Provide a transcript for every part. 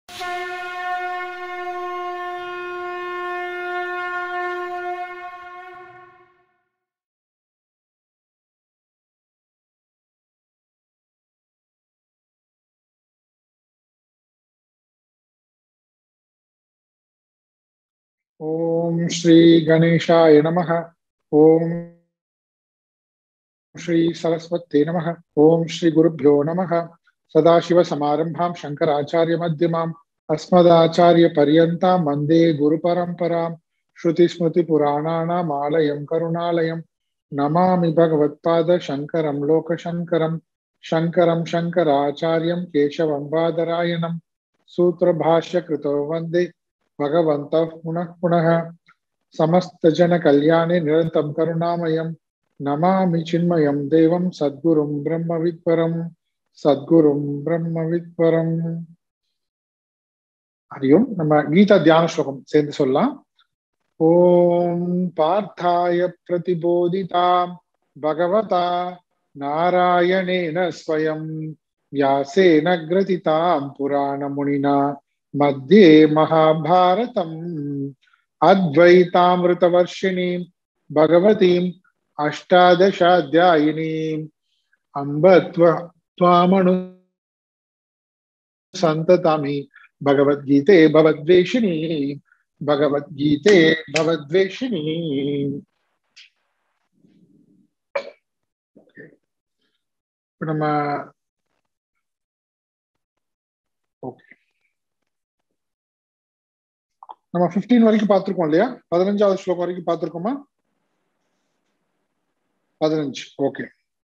ॐ श्रीगणेशाय नमः ॐ श्री सरस्वत्यै नमः ॐ श्रीगुरुभ्यो नमः सदाशिवसमारम्भां शङ्कराचार्यमध्यमाम् अस्मदाचार्यपर्यन्तां वन्दे गुरुपरम्परां श्रुतिस्मृतिपुराणानाम् आलयं करुणालयं नमामि भगवत्पादशङ्करं लोकशङ्करं शङ्करं शङ्कराचार्यं केशवं बादरायणं सूत्रभाष्यकृतो वन्दे भगवन्तः पुनः पुनः समस्तजनकल्याणे निरन्तं करुणामयं नमामि चिन्मयं देवं सद्गुरुं ब्रह्मविद्वरं सद्गुरुं ब्रह्मविद्वरम् ஹரியும் நம்ம கீதா தியான ஸ்லோகம் சேர்ந்து சொல்லலாம் ஓம் பார்த்தாய பிரதிபோதிதாம் பகவதா நாராயணேன ஸ்வயம் व्यासेन ग्रथितां पुराणमुनिना मध्ये महाभारतम् अद्वैतामृतवर्षिणीं भगवतीम् अष्टादशाध्यायिनीम् अम्ब त्वामनु सन्ततामि भगवद्गीते भवद्वेषिणी भगवद्गीते भवद्वेषिणी இப்ப நம்ம ஓகே நம்ம பிப்டீன் வரைக்கும் பார்த்திருக்கோம் இல்லையா பதினஞ்சாவது ஸ்லோகம் வரைக்கும் பார்த்திருக்கோமா பதினஞ்சு ஓகே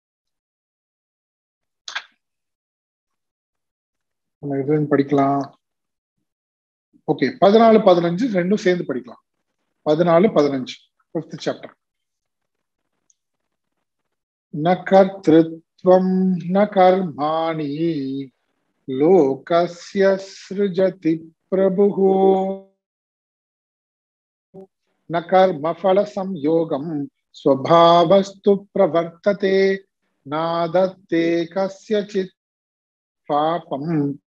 நம்ம எதுன்னு படிக்கலாம் ஓகே பதினாலு பதினஞ்சு ரெண்டும் சேர்ந்து படிக்கலாம் பதினாலு பதினஞ்சு ஃபிஃப்த் சாப்டர் ந கர்த்திருவம் ந கர்மாணி लोकस्य सृजति प्रभुः न कर्मफलसंयोगं स्वभावस्तु प्रवर्तते नादत्ते कस्यचित् पापम्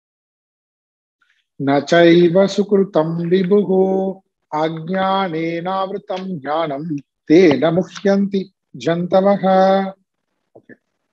न चैव सुकृतं विभुः अज्ञानेनावृतं ज्ञानं तेन मुह्यन्ति जन्तवः okay.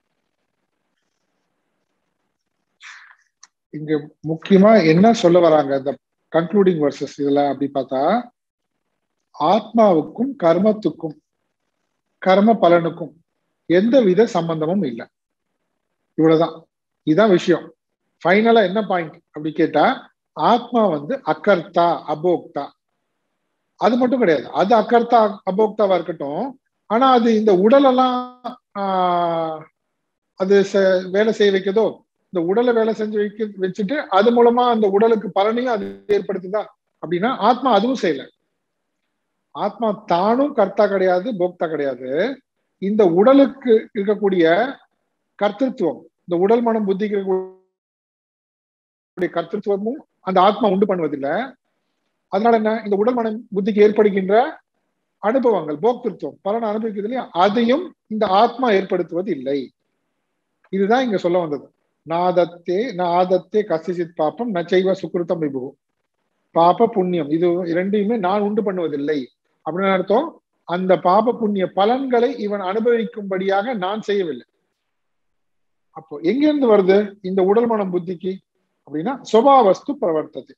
இங்க முக்கியமா என்ன சொல்ல வராங்க இந்த கன்க்ளூடிங் வர்சஸ் இதுல அப்படி பார்த்தா ஆத்மாவுக்கும் கர்மத்துக்கும் கர்ம பலனுக்கும் எந்த வித சம்பந்தமும் இல்லை இவ்வளவுதான் இதுதான் விஷயம் ஃபைனலா என்ன பாயிண்ட் அப்படி கேட்டா ஆத்மா வந்து அக்கர்த்தா அபோக்தா அது மட்டும் கிடையாது அது அக்கர்த்தா அபோக்தாவா இருக்கட்டும் ஆனா அது இந்த உடலெல்லாம் ஆஹ் அது வேலை செய்ய வைக்கதோ இந்த உடலை வேலை செஞ்சு வைக்க வச்சுட்டு அது மூலமா அந்த உடலுக்கு பலனையும் அது ஏற்படுத்துதா அப்படின்னா ஆத்மா அதுவும் செய்யல ஆத்மா தானும் கர்த்தா கிடையாது போக்தா கிடையாது இந்த உடலுக்கு இருக்கக்கூடிய கர்த்தத்துவம் இந்த உடல் மனம் புத்திக்கு இருக்கக்கூடிய கர்த்தத்துவமும் அந்த ஆத்மா உண்டு பண்ணுவதில்லை அதனால என்ன இந்த உடல் மனம் புத்திக்கு ஏற்படுகின்ற அனுபவங்கள் போக்திருத்துவம் பலனை அனுபவிக்கிறது இல்லையா அதையும் இந்த ஆத்மா ஏற்படுத்துவது இல்லை இதுதான் இங்க சொல்ல வந்தது நாதத்தே நாதத்தே கசிசித் பாப்பம் நச்சைவ சுக்கிருத்தம் விபு பாப புண்ணியம் இது இரண்டையுமே நான் உண்டு பண்ணுவதில்லை அப்படின்னு அர்த்தம் அந்த பாப புண்ணிய பலன்களை இவன் அனுபவிக்கும்படியாக நான் செய்யவில்லை அப்போ எங்க இருந்து வருது இந்த உடல் மனம் புத்திக்கு அப்படின்னா சுபாவஸ்து பிரவர்த்தது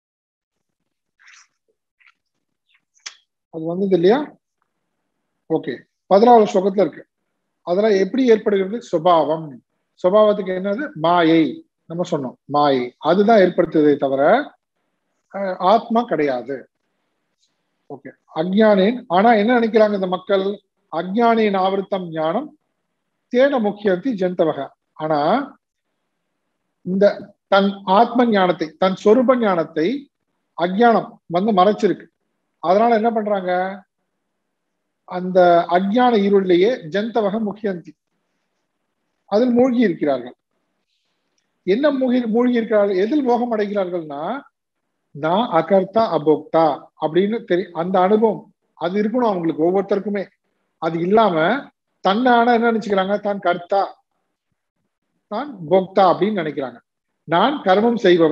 அது வந்தது இல்லையா ஓகே பதினாறு ஸ்லோகத்துல இருக்கு அதெல்லாம் எப்படி ஏற்படுகிறது சுபாவம் சுபாவத்துக்கு என்னது மாயை நம்ம சொன்னோம் மாயை அதுதான் ஏற்படுத்துவதை தவிர ஆத்மா கிடையாது ஓகே அஜ்ஞானின் ஆனா என்ன நினைக்கிறாங்க இந்த மக்கள் அஜ்ஞானின் ஆவர்த்தம் ஞானம் தேன முக்கியந்தி ஜெந்தவக ஆனா இந்த தன் ஆத்ம ஞானத்தை தன் சொரூப ஞானத்தை அஜ்ஞானம் வந்து மறைச்சிருக்கு அதனால என்ன பண்றாங்க அந்த அஜ்ஞான இருளிலேயே ஜெந்தவக முக்கியந்தி அதில் மூழ்கி இருக்கிறார்கள் என்ன மூழ்கி மூழ்கி இருக்கிறார்கள் எதில் மோகம் அடைகிறார்கள்னா நான் அகர்த்தா அபோக்தா அப்படின்னு தெரியும் அந்த அனுபவம் அது இருக்கணும் அவங்களுக்கு ஒவ்வொருத்தருக்குமே அது இல்லாம தன்னை ஆனா என்ன நினைச்சுக்கிறாங்க தான் கர்த்தா தான் போக்தா அப்படின்னு நினைக்கிறாங்க நான் கர்மம் செய்பவன்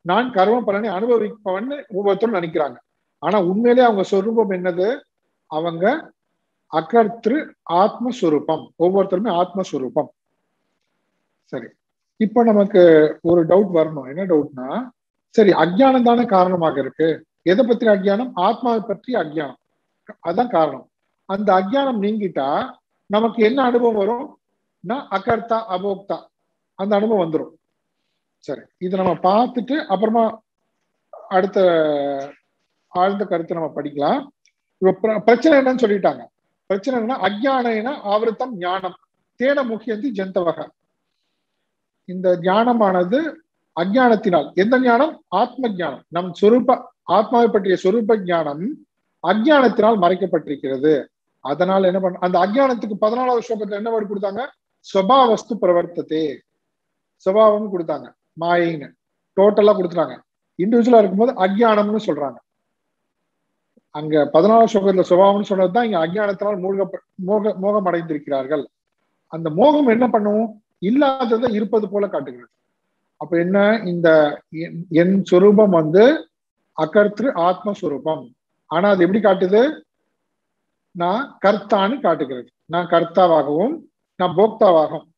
நான் கர்ம பலனை அனுபவிப்பவன்னு ஒவ்வொருத்தரும் நினைக்கிறாங்க ஆனா உண்மையிலே அவங்க சொரூபம் என்னது அவங்க அகர்த்திரு ஆத்மஸ்வரூபம் ஒவ்வொருத்தருமே ஆத்மஸ்வரூபம் சரி இப்ப நமக்கு ஒரு டவுட் வரணும் என்ன டவுட்னா சரி அஜ்ஞானம் தானே காரணமாக இருக்கு எதை பத்தின அஜ்ஞானம் ஆத்மாவை பற்றி அஜ்ஞானம் அதான் காரணம் அந்த அஜ்ஞானம் நீங்கிட்டா நமக்கு என்ன அனுபவம் வரும் அகர்த்தா அபோக்தா அந்த அனுபவம் வந்துடும் சரி இதை நம்ம பார்த்துட்டு அப்புறமா அடுத்த ஆழ்ந்த கருத்தை நம்ம படிக்கலாம் இப்ப பிரச்சனை என்னன்னு சொல்லிட்டாங்க பிரச்சனை என்னன்னா அஜ்ஞான ஆவருத்தம் ஞானம் தேன முக்கியந்தி ஜந்தவக இந்த ஞானமானது அஜ்ஞானத்தினால் எந்த ஞானம் ஆத்ம ஞானம் நம் சொரூப ஆத்மாவை பற்றிய சொரூப ஞானம் அஜ்ஞானத்தினால் மறைக்கப்பட்டிருக்கிறது அதனால் என்ன பண்ண அந்த அஜ்ஞானத்துக்கு பதினாலாவது ஸ்லோகத்துல என்ன வேர்டு கொடுத்தாங்க ஸ்வபாவஸ்து பிரவர்த்தத்தே சுபாவம் கொடுத்தாங்க மாயின்னு டோட்டலா கொடுத்துட்டாங்க இண்டிவிஜுவலா இருக்கும்போது அஜ்ஞானம்னு சொல்றாங்க அங்க பதினாலாம் ஸ்லோகத்துல சுபாவம்னு சொன்னதுதான் இங்க அஜ்ஞானத்தினால் மூழ்க மோக மோகம் அடைந்திருக்கிறார்கள் அந்த மோகம் என்ன பண்ணும் இல்லாததை இருப்பது போல காட்டுகிறது அப்ப என்ன இந்த என் சொரூபம் வந்து அகர்த்திரு ஆத்மஸ்வரூபம் ஆனா அது எப்படி காட்டுது நான் கர்த்தான்னு காட்டுகிறது நான் கர்த்தாவாகவும் நான் போக்தாவாகவும்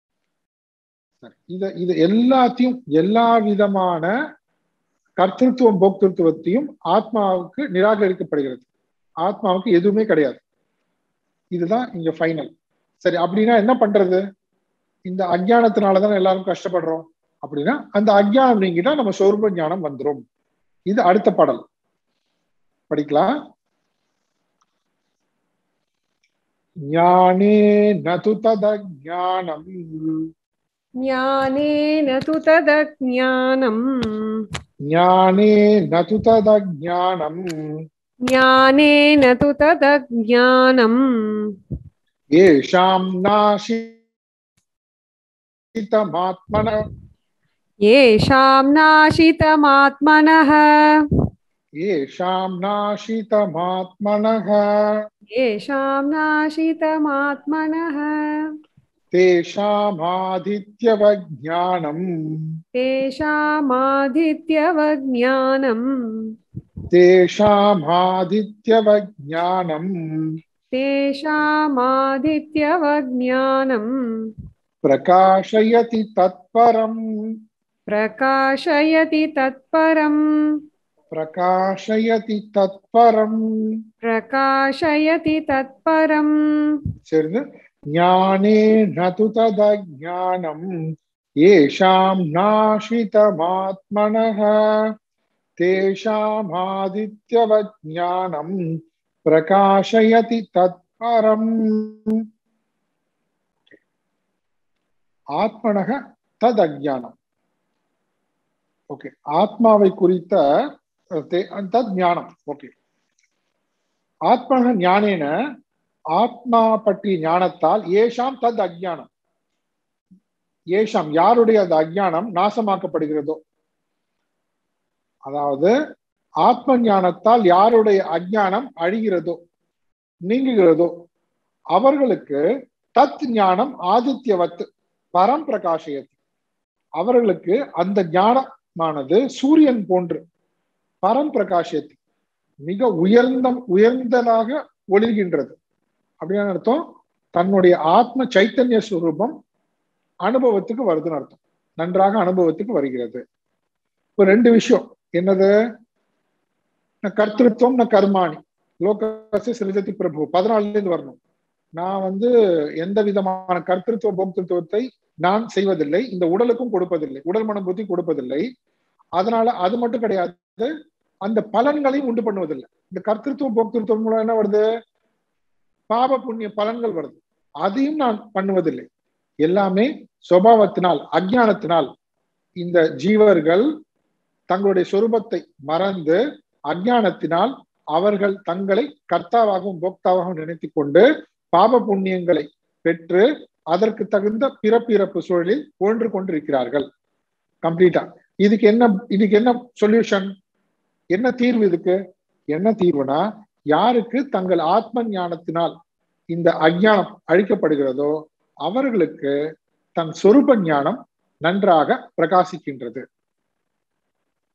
இத இது எல்லாத்தையும் எல்லா விதமான கர்த்தத்துவம் போக்திருத்துவத்தையும் ஆத்மாவுக்கு நிராகரிக்கப்படுகிறது ஆத்மாவுக்கு எதுவுமே கிடையாது இதுதான் இங்க ஃபைனல் சரி அப்படின்னா என்ன பண்றது இந்த அஜ்ஞானத்தினாலதான் எல்லாரும் கஷ்டப்படுறோம் அப்படின்னா அந்த அஜ்ஞானம் நீங்கிட்டா நம்ம சொர்ப ஞானம் வந்துடும் இது அடுத்த பாடல் படிக்கலாம் ஞானே நது ததஜானம் ज्ञानेन तु तदज्ञानम् ஞானே நது ததஜானம் ज्ञानेन तु तदज्ञानम् येषां नाशितमात्मन येषां नाशितमात्मनः येषां नाशितमात्मनः येषां नाशितमात्मनः तेषामादित्यवज्ञानम् तेषामादित्यवज्ञानम् तेषामादित्यवज्ञानम् तेषामादित्यवज्ञानम् प्रकाशयति तत्परम् प्रकाशयति तत्परम् प्रकाशयति तत्परम् प्रकाशयति तत्परम् சேர்ந்து ஞானே நது ததஜானம் येषां नाशितमात्मनः तेषामादित्यवज्ञानम् பிரகாஷயதி தத்பரம் ஆத்மனக தத் அஜானம் ஓகே ஆத்மாவை குறித்த தத் ஞானம் ஓகே ஆத்மனக ஞானேன ஆத்மா பற்றிய ஞானத்தால் ஏஷாம் தத் அஜானம் ஏஷாம் யாருடைய அந்த அஜானம் நாசமாக்கப்படுகிறதோ அதாவது ஆத்ம ஞானத்தால் யாருடைய அஜானம் அழிகிறதோ நீங்குகிறதோ அவர்களுக்கு தத் ஞானம் ஆதித்யவத் பரம் பிரகாஷயத் அவர்களுக்கு அந்த ஞானமானது சூரியன் போன்று பரம் பிரகாஷயத் மிக உயர்ந்த உயர்ந்ததாக ஒளிர்கின்றது அப்படின்னு அர்த்தம் தன்னுடைய ஆத்ம சைத்தன்ய சுரூபம் அனுபவத்துக்கு வருதுன்னு அர்த்தம் நன்றாக அனுபவத்துக்கு வருகிறது இப்போ ரெண்டு விஷயம் என்னது கர்த்திருவம் ந கர்மாணி லோகசி சிறுஜதி பிரபு பதினாலுல இருந்து வரணும் நான் வந்து எந்த விதமான கர்த்திருவ போக்திருத்துவத்தை நான் செய்வதில்லை இந்த உடலுக்கும் கொடுப்பதில்லை உடல் மனம் புத்தி கொடுப்பதில்லை அதனால அது மட்டும் கிடையாது அந்த பலன்களையும் உண்டு பண்ணுவதில்லை இந்த கர்த்திருவ போக்திருத்துவம் மூலம் என்ன வருது பாப புண்ணிய பலன்கள் வருது அதையும் நான் பண்ணுவதில்லை எல்லாமே சுபாவத்தினால் அஜானத்தினால் இந்த ஜீவர்கள் தங்களுடைய சொரூபத்தை மறந்து அஜானத்தினால் அவர்கள் தங்களை கர்த்தாவாகவும் போக்தாவாகவும் நினைத்து கொண்டு பாப புண்ணியங்களை பெற்று அதற்கு தகுந்த பிறப்பிறப்பு சூழலில் ஒன்று கொண்டிருக்கிறார்கள் கம்ப்ளீட்டா இதுக்கு என்ன இதுக்கு என்ன சொல்யூஷன் என்ன தீர்வு இதுக்கு என்ன தீர்வுனா யாருக்கு தங்கள் ஆத்ம ஞானத்தினால் இந்த அஜானம் அழிக்கப்படுகிறதோ அவர்களுக்கு தன் சொரூப ஞானம் நன்றாக பிரகாசிக்கின்றது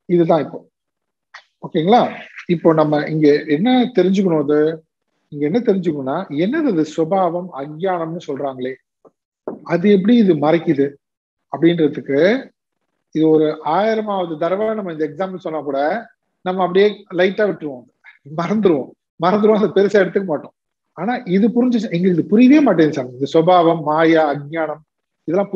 இதுதான் இப்போ ஓகேங்களா இப்போ நம்ம இங்க என்ன தெரிஞ்சுக்கணும் அது இங்க என்ன தெரிஞ்சுக்கணும்னா என்னது இது சுபாவம் அஜ்ஞானம்னு சொல்றாங்களே அது எப்படி இது மறைக்குது அப்படின்றதுக்கு இது ஒரு ஆயிரமாவது தடவை நம்ம இந்த எக்ஸாம்பிள் சொன்னா கூட நம்ம அப்படியே லைட்டா விட்டுருவோம் மறந்துருவோம் மறந்துருவோம் அதை பெருசா எடுத்துக்க மாட்டோம் ஆனா இது புரிஞ்சு எங்களுக்கு இது புரியவே மாட்டேங்குது சார் இந்த சுபாவம் மாயா அஜ்ஞானம் இதெல்லாம்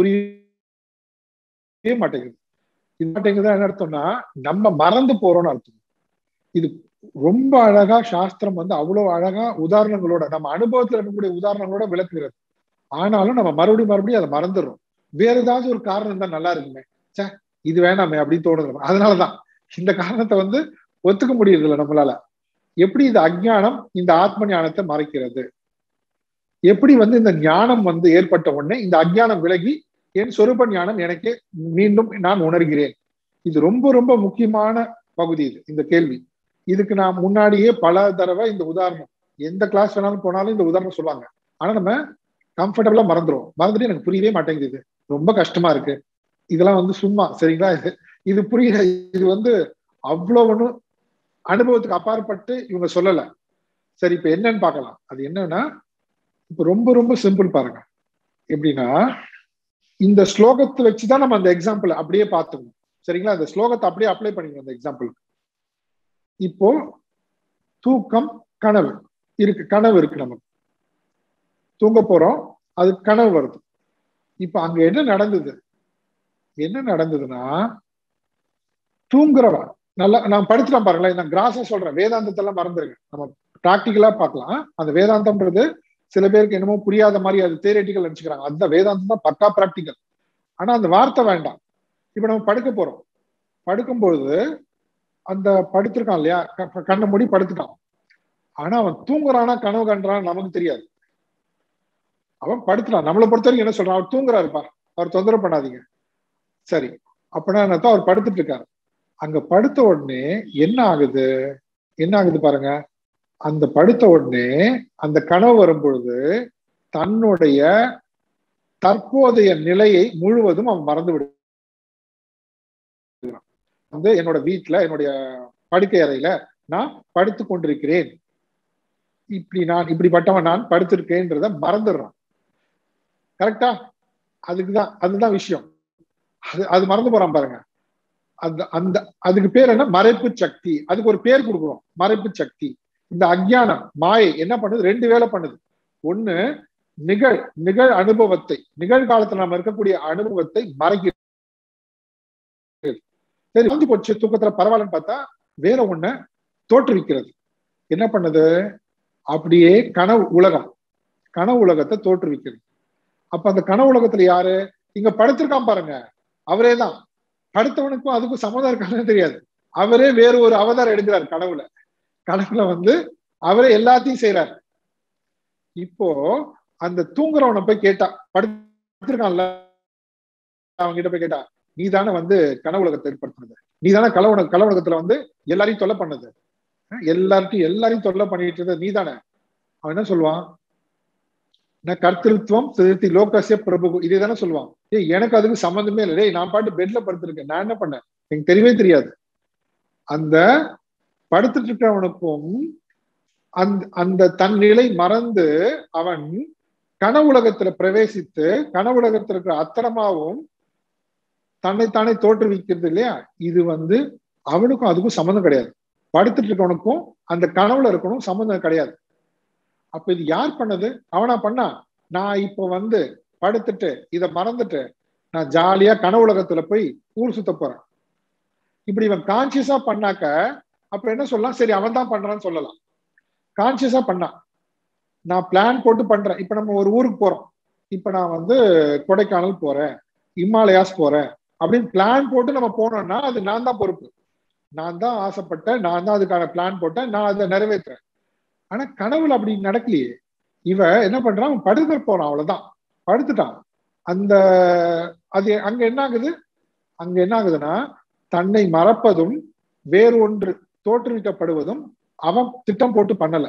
புரியவே மாட்டேங்குது இது மாட்டேங்குது என்ன அர்த்தம்னா நம்ம மறந்து போறோம்னு அர்த்தம் இது ரொம்ப அழகா சாஸ்திரம் வந்து அவ்வளவு அழகா உதாரணங்களோட நம்ம அனுபவத்துல இருக்கக்கூடிய உதாரணங்களோட விளக்குகிறது ஆனாலும் நம்ம மறுபடியும் மறுபடியும் அதை மறந்துடுறோம் வேற ஏதாவது ஒரு காரணம் தான் நல்லா இருக்குமே சே இது வேணாமே அப்படின்னு தோணுது அதனாலதான் இந்த காரணத்தை வந்து ஒத்துக்க முடியறது இல்லை நம்மளால எப்படி இந்த அஜ்ஞானம் இந்த ஆத்ம ஞானத்தை மறைக்கிறது எப்படி வந்து இந்த ஞானம் வந்து ஏற்பட்ட உடனே இந்த அஜ்ஞானம் விலகி என் சொரூப ஞானம் எனக்கு மீண்டும் நான் உணர்கிறேன் இது ரொம்ப ரொம்ப முக்கியமான பகுதி இது இந்த கேள்வி இதுக்கு நான் முன்னாடியே பல தடவை இந்த உதாரணம் எந்த கிளாஸ் வேணாலும் போனாலும் இந்த உதாரணம் சொல்லுவாங்க ஆனா நம்ம கம்ஃபர்டபுளா மறந்துடும் மறந்துட்டு எனக்கு புரியவே மாட்டேங்குது இது ரொம்ப கஷ்டமா இருக்கு இதெல்லாம் வந்து சும்மா சரிங்களா இது இது புரியல இது வந்து அவ்வளவு ஒன்றும் அனுபவத்துக்கு அப்பாற்பட்டு இவங்க சொல்லல சரி இப்ப என்னன்னு பார்க்கலாம் அது என்னன்னா இப்ப ரொம்ப ரொம்ப சிம்பிள் பாருங்க எப்படின்னா இந்த ஸ்லோகத்தை வச்சுதான் நம்ம அந்த எக்ஸாம்பிள் அப்படியே பார்த்துக்கணும் சரிங்களா அந்த ஸ்லோகத்தை அப்படியே அப்ளை பண்ணிக்கணும் அந்த எக்ஸாம்பிள் இப்போ தூக்கம் கனவு இருக்கு கனவு இருக்கு நமக்கு தூங்க போறோம் அது கனவு வருது இப்ப அங்க என்ன நடந்தது என்ன நடந்ததுன்னா தூங்குறவன் நல்லா நான் படிச்சுலாம் பாருங்களேன் நான் கிராஸா சொல்றேன் வேதாந்தத்தெல்லாம் மறந்துருங்க நம்ம ப்ராக்டிக்கலா பார்க்கலாம் அந்த வேதாந்தம்ன்றது சில பேருக்கு என்னமோ புரியாத மாதிரி அது தேரட்டிக்கல் நினைச்சுக்கிறாங்க அதுதான் வேதாந்தம் தான் பக்கா ப்ராக்டிக்கல் ஆனா அந்த வார்த்தை வேண்டாம் இப்ப நம்ம படுக்க போறோம் படுக்கும்பொழுது அந்த படுத்திருக்கான் இல்லையா கண்ணை மூடி படுத்துட்டான் ஆனா அவன் தூங்குறானா கனவு கண்டான் நமக்கு தெரியாது அவன் படுத்துறான் நம்மளை பொறுத்த வரைக்கும் என்ன சொல்றான் அவர் தூங்குறாருப்பா அவர் தொந்தரவு பண்ணாதீங்க சரி அப்படின்னா என்ன அவர் படுத்துட்டு இருக்காரு அங்க படுத்த உடனே என்ன ஆகுது என்ன ஆகுது பாருங்க அந்த படுத்த உடனே அந்த கனவு வரும் பொழுது தன்னுடைய தற்போதைய நிலையை முழுவதும் அவன் மறந்து விடு வந்து என்னோட வீட்டுல என்னுடைய படுக்கை அறையில நான் படுத்து கொண்டிருக்கிறேன் இப்படி நான் இப்படிப்பட்டவன் நான் படுத்திருக்கேன்றத மறந்துடுறான் கரெக்டா அதுக்குதான் அதுதான் விஷயம் அது அது மறந்து போறான் பாருங்க அந்த அந்த அதுக்கு பேர் என்ன மறைப்பு சக்தி அதுக்கு ஒரு பேர் கொடுக்குறோம் மறைப்பு சக்தி இந்த அஜ்ஞானம் மாயை என்ன பண்ணுது ரெண்டு வேலை பண்ணுது ஒண்ணு நிகழ் நிகழ் அனுபவத்தை நிகழ்காலத்துல நம்ம இருக்கக்கூடிய அனுபவத்தை மறைக்கிறது சரி வந்து போச்சு தூக்கத்துல பரவாயில்லன்னு பார்த்தா வேற ஒண்ண தோற்றுவிக்கிறது என்ன பண்ணுது அப்படியே கனவு உலகம் கனவு உலகத்தை தோற்றுவிக்கிறது அப்ப அந்த கனவு உலகத்துல யாரு இங்க படுத்திருக்கான் பாருங்க அவரே தான் படுத்தவனுக்கும் அதுக்கும் சம்மதம் இருக்கான்னு தெரியாது அவரே வேறு ஒரு அவதாரம் எடுக்கிறார் கனவுல கனவுல வந்து அவரே எல்லாத்தையும் செய்யறாரு இப்போ அந்த தூங்குறவனை போய் கேட்டா படுத்திருக்கான்ல அவங்க கிட்ட போய் கேட்டா நீ தானே வந்து கனவு உலகத்தை ஏற்படுத்தினது நீ தானே கலவுன கலவுலகத்துல வந்து எல்லாரையும் தொல்லை பண்ணது எல்லார்ட்டையும் எல்லாரையும் தொல்லை பண்ணிட்டு இருந்தது நீ தானே அவன் என்ன சொல்லுவான் நான் கர்த்திருவம் திருத்தி லோகசிய பிரபு இதே தானே சொல்லுவான் ஏய் எனக்கு அதுக்கு சம்மந்தமே இல்லை டேய் நான் பாட்டு பெட்ல படுத்திருக்கேன் நான் என்ன பண்ணேன் எனக்கு தெரியவே தெரியாது அந்த படுத்துட்டு இருக்கிறவனுக்கும் அந்த அந்த தன் நிலை மறந்து அவன் கனவுலகத்துல பிரவேசித்து கனவுலகத்துல இருக்கிற அத்தனமாவும் தன்னைத்தானே தோற்றுவிக்கிறது இல்லையா இது வந்து அவனுக்கும் அதுக்கும் சம்மந்தம் கிடையாது படுத்துட்டு இருக்கவனுக்கும் அந்த கனவுல இருக்கணும் சம்மந்தம் கிடையாது அப்ப இது யார் பண்ணது அவனா பண்ணா நான் இப்போ வந்து படுத்துட்டு இதை மறந்துட்டு நான் ஜாலியா கனவு உலகத்துல போய் ஊர் சுத்த போறேன் இப்படி இவன் கான்சியஸா பண்ணாக்க அப்ப என்ன சொல்லலாம் சரி அவன் தான் பண்றான்னு சொல்லலாம் கான்சியஸா பண்ணான் நான் பிளான் போட்டு பண்றேன் இப்ப நம்ம ஒரு ஊருக்கு போறோம் இப்ப நான் வந்து கொடைக்கானல் போறேன் இமாலயாஸ் போறேன் அப்படின்னு பிளான் போட்டு நம்ம போனோம்னா அது நான் தான் பொறுப்பு நான் தான் ஆசைப்பட்டேன் நான் தான் அதுக்கான பிளான் போட்டேன் நான் அதை நிறைவேற்றுறேன் ஆனா கனவுல அப்படி நடக்கலையே இவ என்ன பண்றான் அவன் படுக்க போறான் அவ்வளவுதான் படுத்துட்டான் அந்த அது அங்க என்ன ஆகுது அங்க என்ன ஆகுதுன்னா தன்னை மறப்பதும் வேறு ஒன்று தோற்றுவிக்கப்படுவதும் அவன் திட்டம் போட்டு பண்ணல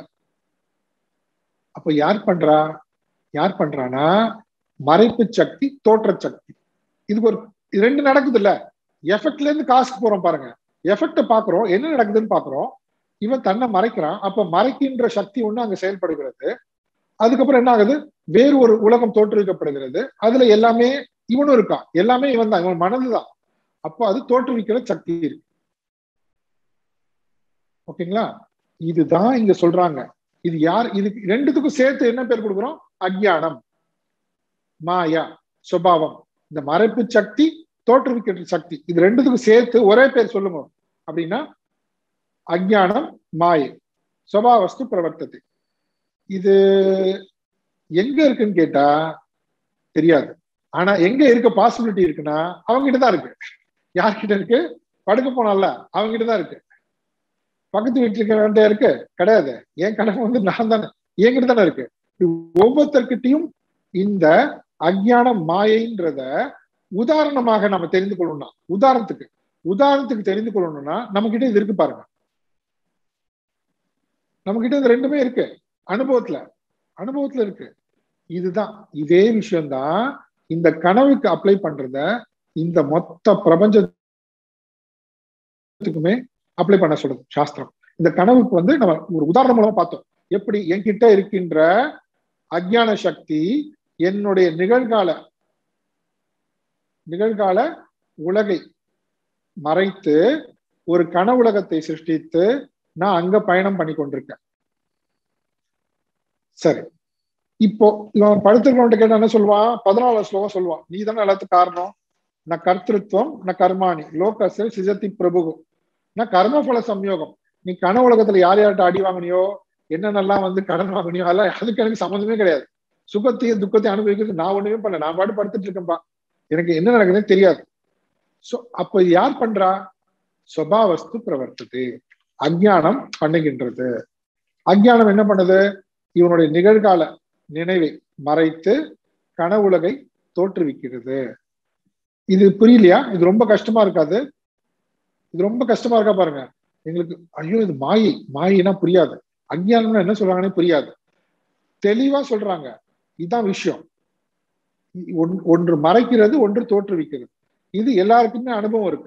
அப்ப யார் பண்றா யார் பண்றானா மறைப்பு சக்தி தோற்ற சக்தி இதுக்கு ஒரு இது ரெண்டு நடக்குது இல்ல எஃபெக்ட்ல இருந்து காசுக்கு போறோம் பாருங்க எஃபெக்ட பாக்குறோம் என்ன நடக்குதுன்னு பாக்குறோம் இவன் தன்னை மறைக்கிறான் அப்ப மறைக்கின்ற சக்தி ஒண்ணு அங்க செயல்படுகிறது அதுக்கப்புறம் என்ன ஆகுது வேறு ஒரு உலகம் தோற்றுவிக்கப்படுகிறது அதுல எல்லாமே இவனும் இருக்கான் எல்லாமே இவன் தான் இவன் மனதுதான் அப்போ அது தோற்றுவிக்கிற சக்தி இருக்கு ஓகேங்களா இதுதான் இங்க சொல்றாங்க இது யார் இதுக்கு ரெண்டுத்துக்கும் சேர்த்து என்ன பேர் கொடுக்குறோம் அஜ்ஞானம் மாயா சுபாவம் இந்த மறைப்பு சக்தி தோற்றுவிக்கிற சக்தி இது ரெண்டுத்துக்கும் சேர்த்து ஒரே பேர் சொல்லுங்க அப்படின்னா அஜ்ஞானம் மாயை சுபாவஸ்து பிரவர்த்தத்தை இது எங்க இருக்குன்னு கேட்டா தெரியாது ஆனா எங்க இருக்க பாசிபிலிட்டி இருக்குன்னா அவங்க தான் இருக்கு யார்கிட்ட இருக்கு படுக்க போனால அவங்க தான் இருக்கு பக்கத்து வீட்டுல இருக்கிற இருக்கு கிடையாது என் கடமை வந்து நான் தானே என்கிட்ட தானே இருக்கு ஒவ்வொருத்தர்கிட்டையும் இந்த அஜ்ஞான மாயைன்றத உதாரணமாக நம்ம தெரிந்து கொள்ளணும்னா உதாரணத்துக்கு உதாரணத்துக்கு தெரிந்து கொள்ளணும்னா நம்ம கிட்ட இது இருக்கு பாருங்க நம்ம கிட்ட இது ரெண்டுமே இருக்கு அனுபவத்துல அனுபவத்துல இருக்கு இதுதான் இதே விஷயம்தான் இந்த கனவுக்கு அப்ளை பண்றத இந்த மொத்த பிரபஞ்சத்துக்குமே அப்ளை பண்ண சொல்லுது சாஸ்திரம் இந்த கனவுக்கு வந்து நம்ம ஒரு உதாரணம் மூலமா பார்த்தோம் எப்படி என்கிட்ட இருக்கின்ற அஜ்ஞான சக்தி என்னுடைய நிகழ்கால நிகழ்கால உலகை மறைத்து ஒரு கனவுலகத்தை சிருஷ்டித்து நான் அங்க பயணம் பண்ணி கொண்டிருக்கேன் சரி இப்போ இவன் படுத்திருக்கவன்ட்ட கேட்டா என்ன சொல்லுவான் பதினாலு ஸ்லோகம் சொல்லுவான் நீ தானே எல்லாத்துக்கும் காரணம் நான் கர்த்திருவம் நான் கர்மாணி லோகச சிஜத்தி பிரபு நான் கர்மபல சம்யோகம் நீ கன உலகத்துல யார் யார்கிட்ட அடி வாங்கினியோ என்னென்னலாம் வந்து கடன் வாங்கினியோ அதெல்லாம் அதுக்கு எனக்கு சம்மந்தமே கிடையாது சுகத்தையும் துக்கத்தையும் அனுபவிக்கிறது நான் ஒண்ணுமே பண்ணல நான் பாட்டு படுத்துட்டு இருக்கேன்பா எனக்கு என்ன நடக்குதுன்னு தெரியாது சோ அப்ப யார் பண்றா சுபாவஸ்து பிரவர்த்தது அஜ்ஞானம் பண்ணுகின்றது அஜ்ஞானம் என்ன பண்ணுது இவனுடைய நிகழ்கால நினைவை மறைத்து கனவுலகை தோற்றுவிக்கிறது இது புரியலையா இது ரொம்ப கஷ்டமா இருக்காது இது ரொம்ப கஷ்டமா இருக்கா பாருங்க எங்களுக்கு ஐயோ இது மாயை மாயினா புரியாது அஜ்ஞானம்னா என்ன சொல்றாங்கன்னே புரியாது தெளிவா சொல்றாங்க இதுதான் விஷயம் ஒன்று மறைக்கிறது ஒன்று தோற்றுவிக்கிறது இது எல்லாருக்குமே அனுபவம் இருக்கு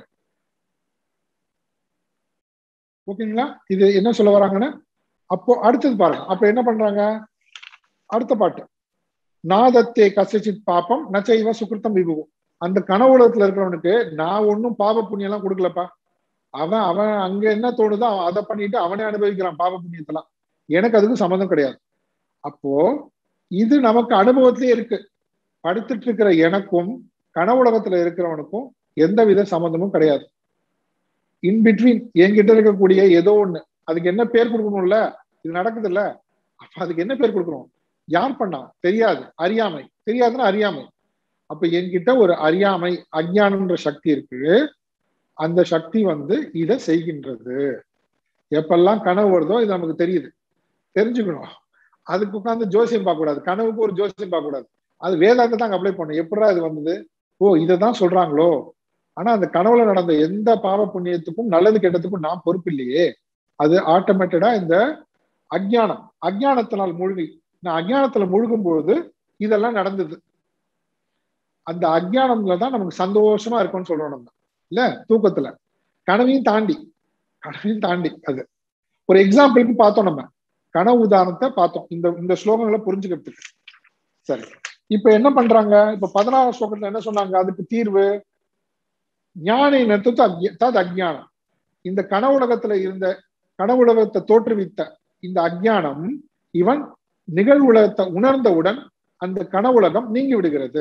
ஓகேங்களா இது என்ன சொல்ல வராங்கன்னா அப்போ அடுத்தது பாருங்க அப்ப என்ன பண்றாங்க அடுத்த பாட்டு நாதத்தே கசச்சித் பாப்பம் நச்சைவ சுக்கிருத்தம் விபுவும் அந்த கனவுலகத்துல இருக்கிறவனுக்கு நான் ஒன்னும் பாவ புண்ணியம் எல்லாம் கொடுக்கலப்பா அவன் அவன் அங்க என்ன தோணுதோ அதை பண்ணிட்டு அவனே அனுபவிக்கிறான் பாவ புண்ணியத்தெல்லாம் எனக்கு அதுக்கு சம்மந்தம் கிடையாது அப்போ இது நமக்கு அனுபவத்திலே இருக்கு படுத்துட்டு இருக்கிற எனக்கும் கனவுலகத்துல இருக்கிறவனுக்கும் எந்த வித சம்மந்தமும் கிடையாது இன் பிட்வீன் என்கிட்ட இருக்கக்கூடிய ஏதோ ஒண்ணு அதுக்கு என்ன பேர் கொடுக்கணும்ல இது நடக்குது இல்ல அப்ப அதுக்கு என்ன பேர் கொடுக்கணும் யார் பண்ணா தெரியாது அறியாமை தெரியாதுன்னா அறியாமை அப்ப என்கிட்ட ஒரு அறியாமை அஜ்ஞானம்ன்ற சக்தி இருக்கு அந்த சக்தி வந்து இதை செய்கின்றது எப்பெல்லாம் கனவு வருதோ இது நமக்கு தெரியுது தெரிஞ்சுக்கணும் அதுக்கு உட்காந்து ஜோசியம் பார்க்க கூடாது கனவுக்கு ஒரு ஜோசியம் பார்க்க கூடாது அது வேதாந்தத்தை அங்க அப்ளை பண்ணும் எப்படா இது வந்தது ஓ இதை தான் சொல்றாங்களோ ஆனா அந்த கனவுல நடந்த எந்த பாவ புண்ணியத்துக்கும் நல்லது கெட்டதுக்கும் நான் பொறுப்பு இல்லையே அது ஆட்டோமேட்டடா இந்த அஜ்ஞானம் அஜ்ஞானத்தினால் மூழ்கி நான் அஜ்ஞானத்துல மூழ்கும் பொழுது இதெல்லாம் நடந்தது அந்த அஜ்ஞானம்ல தான் நமக்கு சந்தோஷமா இருக்கும்னு சொல்றோம் நம்ம இல்ல தூக்கத்துல கனவையும் தாண்டி கனவையும் தாண்டி அது ஒரு எக்ஸாம்பிளுக்கு பார்த்தோம் நம்ம கனவு உதாரணத்தை பார்த்தோம் இந்த இந்த ஸ்லோகங்களை புரிஞ்சுக்கிறதுக்கு சரி இப்ப என்ன பண்றாங்க இப்ப பதினாறு ஸ்லோகத்துல என்ன சொன்னாங்க அதுக்கு தீர்வு ஞானை நெத்து தது அஜ்ஞானம் இந்த கனவுலகத்துல இருந்த கனவுலகத்தை தோற்றுவித்த இந்த அஜ்ஞானம் இவன் நிகழ்வுலகத்தை உணர்ந்தவுடன் அந்த கனவுலகம் நீங்கி விடுகிறது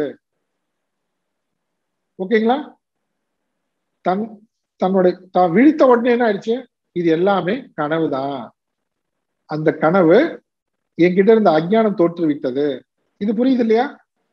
ஓகேங்களா தன் தன்னுடைய தான் விழித்த உடனே என்ன ஆயிடுச்சு இது எல்லாமே கனவுதான் அந்த கனவு என்கிட்ட இருந்த அஜ்ஞானம் தோற்றுவித்தது இது புரியுது இல்லையா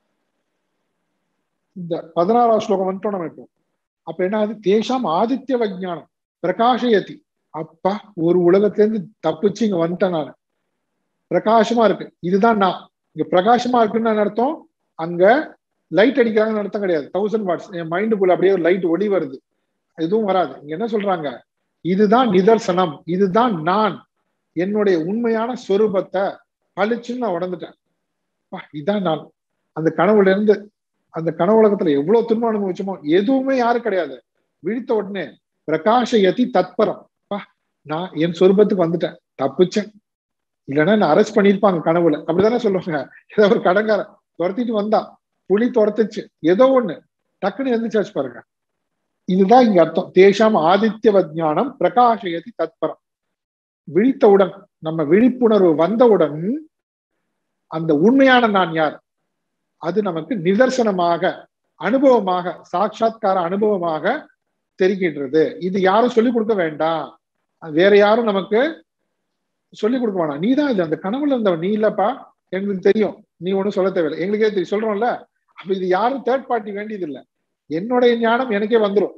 இந்த பதினாறாவது ஸ்லோகம் வந்துட்டோம் நம்ம இப்போ அப்ப என்ன ஆகுது தேஷாம் ஆதித்ய வஜ்ஞானம் பிரகாஷயதி அப்பா ஒரு உலகத்துல இருந்து தப்பிச்சு இங்க வந்துட்டேன் நான் பிரகாசமா இருக்கு இதுதான் நான் இங்க பிரகாசமா இருக்குன்னு அர்த்தம் அங்க லைட் அடிக்கிறாங்கன்னு அர்த்தம் கிடையாது தௌசண்ட் வாட்ஸ் என் மைண்டுக்குள்ள அப்படியே ஒரு லைட் ஒளி வருது எதுவும் வராது இங்க என்ன சொல்றாங்க இதுதான் நிதர்சனம் இதுதான் நான் என்னுடைய உண்மையான ஸ்வரூபத்தை பளிச்சுன்னு நான் உணர்ந்துட்டேன் இதான் நான் அந்த கனவுல இருந்து அந்த கனவுலகத்துல எவ்வளவு துன்பம் அனுபவிச்சோமோ எதுவுமே யாரும் கிடையாது விழித்த உடனே பிரகாஷயதி தத்பரம் பா நான் என் சொரூபத்துக்கு வந்துட்டேன் தப்பிச்சேன் இல்லைன்னா நான் அரெஸ்ட் பண்ணியிருப்பாங்க கனவுல அப்படிதானே சொல்லுவாங்க ஏதோ ஒரு கடங்காரன் துரத்திட்டு வந்தா புலி துரத்துச்சு ஏதோ ஒண்ணு டக்குன்னு எந்திரிச்சாச்சு பாருங்க இதுதான் இங்க அர்த்தம் தேஷாம் ஆதித்ய ஞானம் பிரகாஷயதி தத்பரம் விழித்தவுடன் நம்ம விழிப்புணர்வு வந்தவுடன் அந்த உண்மையான நான் யார் அது நமக்கு நிதர்சனமாக அனுபவமாக சாட்சாத்கார அனுபவமாக தெரிகின்றது இது யாரும் சொல்லிக் கொடுக்க வேண்டாம் வேற யாரும் நமக்கு சொல்லிக் கொடுக்க வேணாம் நீ தான் இது அந்த கனவுல இருந்தவன் நீ இல்லப்பா எங்களுக்கு தெரியும் நீ ஒண்ணும் சொல்ல தேவையில்லை எங்களுக்கே தெரியும் சொல்றோம்ல அப்ப இது யாரும் தேர்ட் பார்ட்டி வேண்டியது இல்லை என்னுடைய ஞானம் எனக்கே வந்துடும்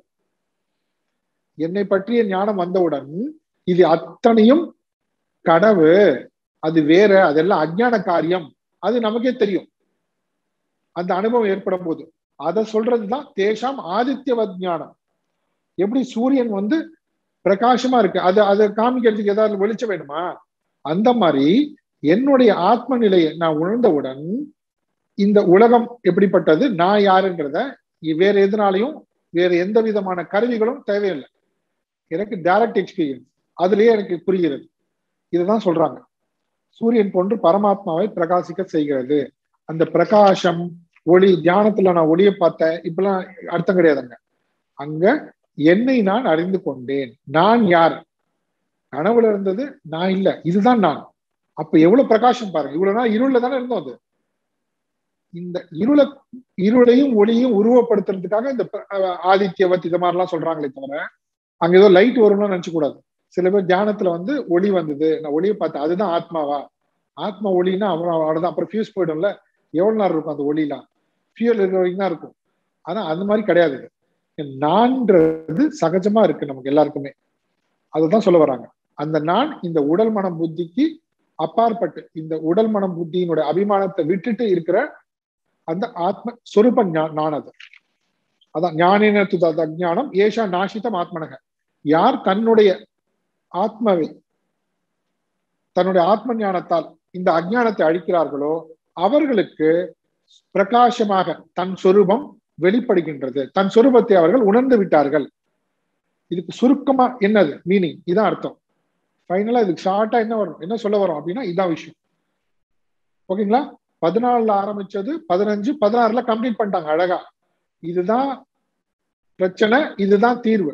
என்னை பற்றிய ஞானம் வந்தவுடன் இது அத்தனையும் கனவு அது வேற அதெல்லாம் அஜ்ஞான காரியம் அது நமக்கே தெரியும் அந்த அனுபவம் ஏற்படும் போது அதை சொல்றதுதான் தேஷாம் ஆதித்யவத் ஞானம் எப்படி சூரியன் வந்து பிரகாசமா இருக்கு அது அதை காமிக்கிறதுக்கு ஏதாவது வெளிச்சம் வேணுமா அந்த மாதிரி என்னுடைய ஆத்ம நிலையை நான் உணர்ந்தவுடன் இந்த உலகம் எப்படிப்பட்டது நான் யாருங்கிறத வேற எதுனாலையும் வேற எந்த விதமான கருவிகளும் தேவையில்லை எனக்கு டைரக்ட் எக்ஸ்பீரியன்ஸ் அதுலயே எனக்கு புரிகிறது இதுதான் சொல்றாங்க சூரியன் போன்று பரமாத்மாவை பிரகாசிக்க செய்கிறது அந்த பிரகாசம் ஒளி தியானத்துல நான் ஒளியை பார்த்தேன் இப்பெல்லாம் அர்த்தம் கிடையாதுங்க அங்க என்னை நான் அறிந்து கொண்டேன் நான் யார் கனவுல இருந்தது நான் இல்ல இதுதான் நான் அப்ப எவ்வளவு பிரகாசம் பாருங்க இவ்வளவு நாள் இருள்ல தானே இருந்தோம் அது இந்த இருள இருளையும் ஒளியும் உருவப்படுத்துறதுக்காக இந்த ஆதித்யவத் இது மாதிரிலாம் சொல்றாங்களே தவிர அங்க ஏதோ லைட் வரும்னு நினைச்சு கூடாது சில பேர் தியானத்துல வந்து ஒளி வந்தது நான் ஒளியை பார்த்தேன் அதுதான் ஆத்மாவா ஆத்மா ஒளின்னா அவ்வளவு அவ்வளவுதான் அப்புறம் ஃபியூஸ் போயிடும்ல எவ்வளவு நேரம் இருக்கும் அந்த ஒளிலாம் ஃபியூல் இருக்கிற வரைக்கும் தான் இருக்கும் ஆனா அந்த மாதிரி கிடையாது நான்ன்றது சகஜமா இருக்கு நமக்கு எல்லாருக்குமே அதுதான் சொல்ல வராங்க அந்த நான் இந்த உடல் மனம் புத்திக்கு அப்பாற்பட்டு இந்த உடல் மனம் புத்தியினுடைய அபிமானத்தை விட்டுட்டு இருக்கிற அந்த ஆத்ம சொரூப நான் அது அதான் ஞானின அஜானம் ஏஷா நாசிதம் ஆத்மனக யார் தன்னுடைய ஆத்மாவை தன்னுடைய ஆத்ம ஞானத்தால் இந்த அஜானத்தை அழிக்கிறார்களோ அவர்களுக்கு பிரகாசமாக தன் சொரூபம் வெளிப்படுகின்றது தன் சொரூபத்தை அவர்கள் உணர்ந்து விட்டார்கள் இதுக்கு சுருக்கமா என்னது மீனிங் இதான் அர்த்தம் ஃபைனலா இதுக்கு ஷார்ட்டா என்ன வரும் என்ன சொல்ல வரும் அப்படின்னா இதான் விஷயம் ஓகேங்களா பதினாலுல ஆரம்பிச்சது பதினஞ்சு பதினாறுல கம்ப்ளீட் பண்ணிட்டாங்க அழகா இதுதான் பிரச்சனை இதுதான் தீர்வு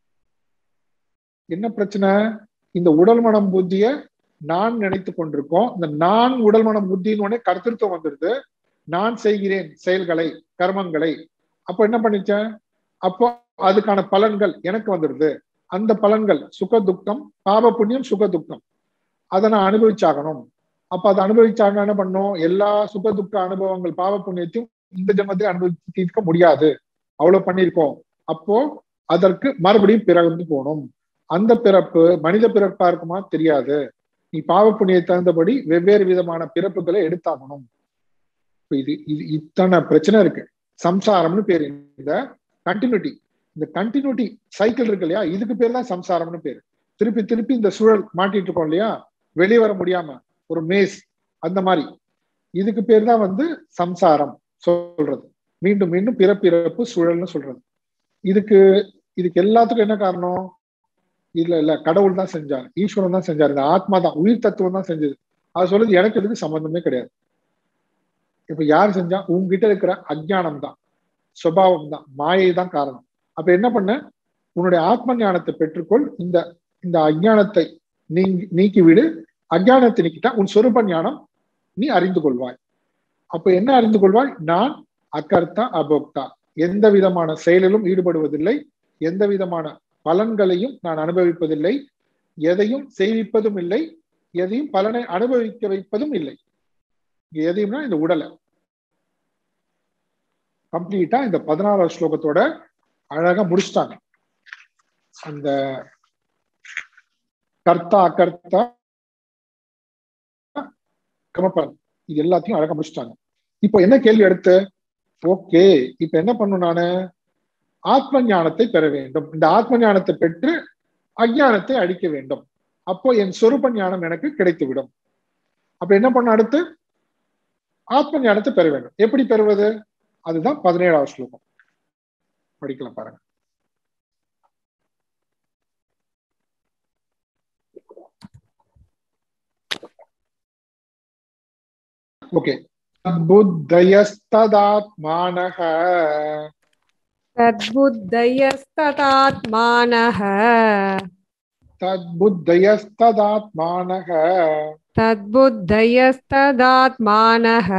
என்ன பிரச்சனை இந்த உடல் மனம் புத்திய நான் நினைத்து கொண்டிருக்கோம் இந்த நான் உடல் மனம் புத்தின்னு உடனே கருத்திருத்தம் வந்துடுது நான் செய்கிறேன் செயல்களை கர்மங்களை அப்போ என்ன பண்ணிச்சேன் அப்போ அதுக்கான பலன்கள் எனக்கு வந்துடுது அந்த பலன்கள் சுக துக்கம் பாப புண்ணியம் சுக துக்கம் அதை நான் அனுபவிச்சாகணும் அப்ப அதை அனுபவிச்சாங்க என்ன பண்ணும் எல்லா சுக துக்க அனுபவங்கள் பாவ புண்ணியத்தையும் இந்த ஜென்மத்தில் அனுபவிச்சு தீர்க்க முடியாது அவ்வளவு பண்ணியிருக்கோம் அப்போ அதற்கு மறுபடியும் பிறந்து போகணும் அந்த பிறப்பு மனித பிறப்பா இருக்குமா தெரியாது நீ பாவ புண்ணிய தகுந்தபடி வெவ்வேறு விதமான பிறப்புகளை எடுத்தாகணும் இது இது இத்தனை பிரச்சனை இருக்கு சம்சாரம்னு பேரு இந்த கண்டினியூட்டி இந்த கண்டினியூட்டி சைக்கிள் இருக்கு இல்லையா இதுக்கு பேர் தான் சம்சாரம்னு பேரு திருப்பி திருப்பி இந்த சூழல் மாட்டிட்டு இருக்கோம் இல்லையா வெளியே வர முடியாம ஒரு மேஸ் அந்த மாதிரி இதுக்கு பேர் தான் வந்து சம்சாரம் சொல்றது மீண்டும் மீண்டும் பிறப்பிறப்பு சூழல்னு சொல்றது இதுக்கு இதுக்கு எல்லாத்துக்கும் என்ன காரணம் இல்ல இல்ல கடவுள் தான் செஞ்சார் ஈஸ்வரன் தான் செஞ்சார் இந்த ஆத்மா தான் உயிர் தத்துவம் தான் செஞ்சது அது சொல்றது எனக்கு இதுக்கு சம்பந்தமே கிடையாது இப்ப யார் செஞ்சா உங்ககிட்ட இருக்கிற அஜ்ஞானம் தான் சுபாவம் தான் மாயை தான் காரணம் அப்ப என்ன பண்ண உன்னுடைய ஆத்ம ஞானத்தை பெற்றுக்கொள் இந்த இந்த அஜ்ஞானத்தை நீங்கி நீக்கி விடு அஜ்ஞானத்தை நீக்கிட்டா உன் சொரூப ஞானம் நீ அறிந்து கொள்வாய் அப்ப என்ன அறிந்து கொள்வாய் நான் அக்கர்த்தா அபோக்தா எந்த விதமான செயலிலும் ஈடுபடுவதில்லை எந்த விதமான பலன்களையும் நான் அனுபவிப்பதில்லை எதையும் செய்விப்பதும் இல்லை எதையும் பலனை அனுபவிக்க வைப்பதும் இல்லை எதையும்னா இந்த உடலை கம்ப்ளீட்டா இந்த பதினாறாவது ஸ்லோகத்தோட அழகா முடிச்சிட்டாங்க அந்த கர்த்தா அகர்த்தா கமப்பன் இது எல்லாத்தையும் அழகா முடிச்சிட்டாங்க இப்போ என்ன கேள்வி எடுத்து ஓகே இப்ப என்ன பண்ணும் நானு ஆத்ம ஞானத்தை பெற வேண்டும் இந்த ஆத்ம ஞானத்தை பெற்று அஜானத்தை அழிக்க வேண்டும் அப்போ என் சொரூப ஞானம் எனக்கு கிடைத்துவிடும் அப்ப என்ன பண்ண அடுத்து ஆத்ம ஞானத்தை பெற வேண்டும் எப்படி பெறுவது அதுதான் பதினேழாவது ஸ்லோகம் படிக்கலாம் பாருங்க ஓகே புத்தயஸ்ததாத்மானக तद्बुद्धयस्तदात्मानः தத்புத்தயஸ்ததாத்மானக तद्बुद्धयस्तदात्मानः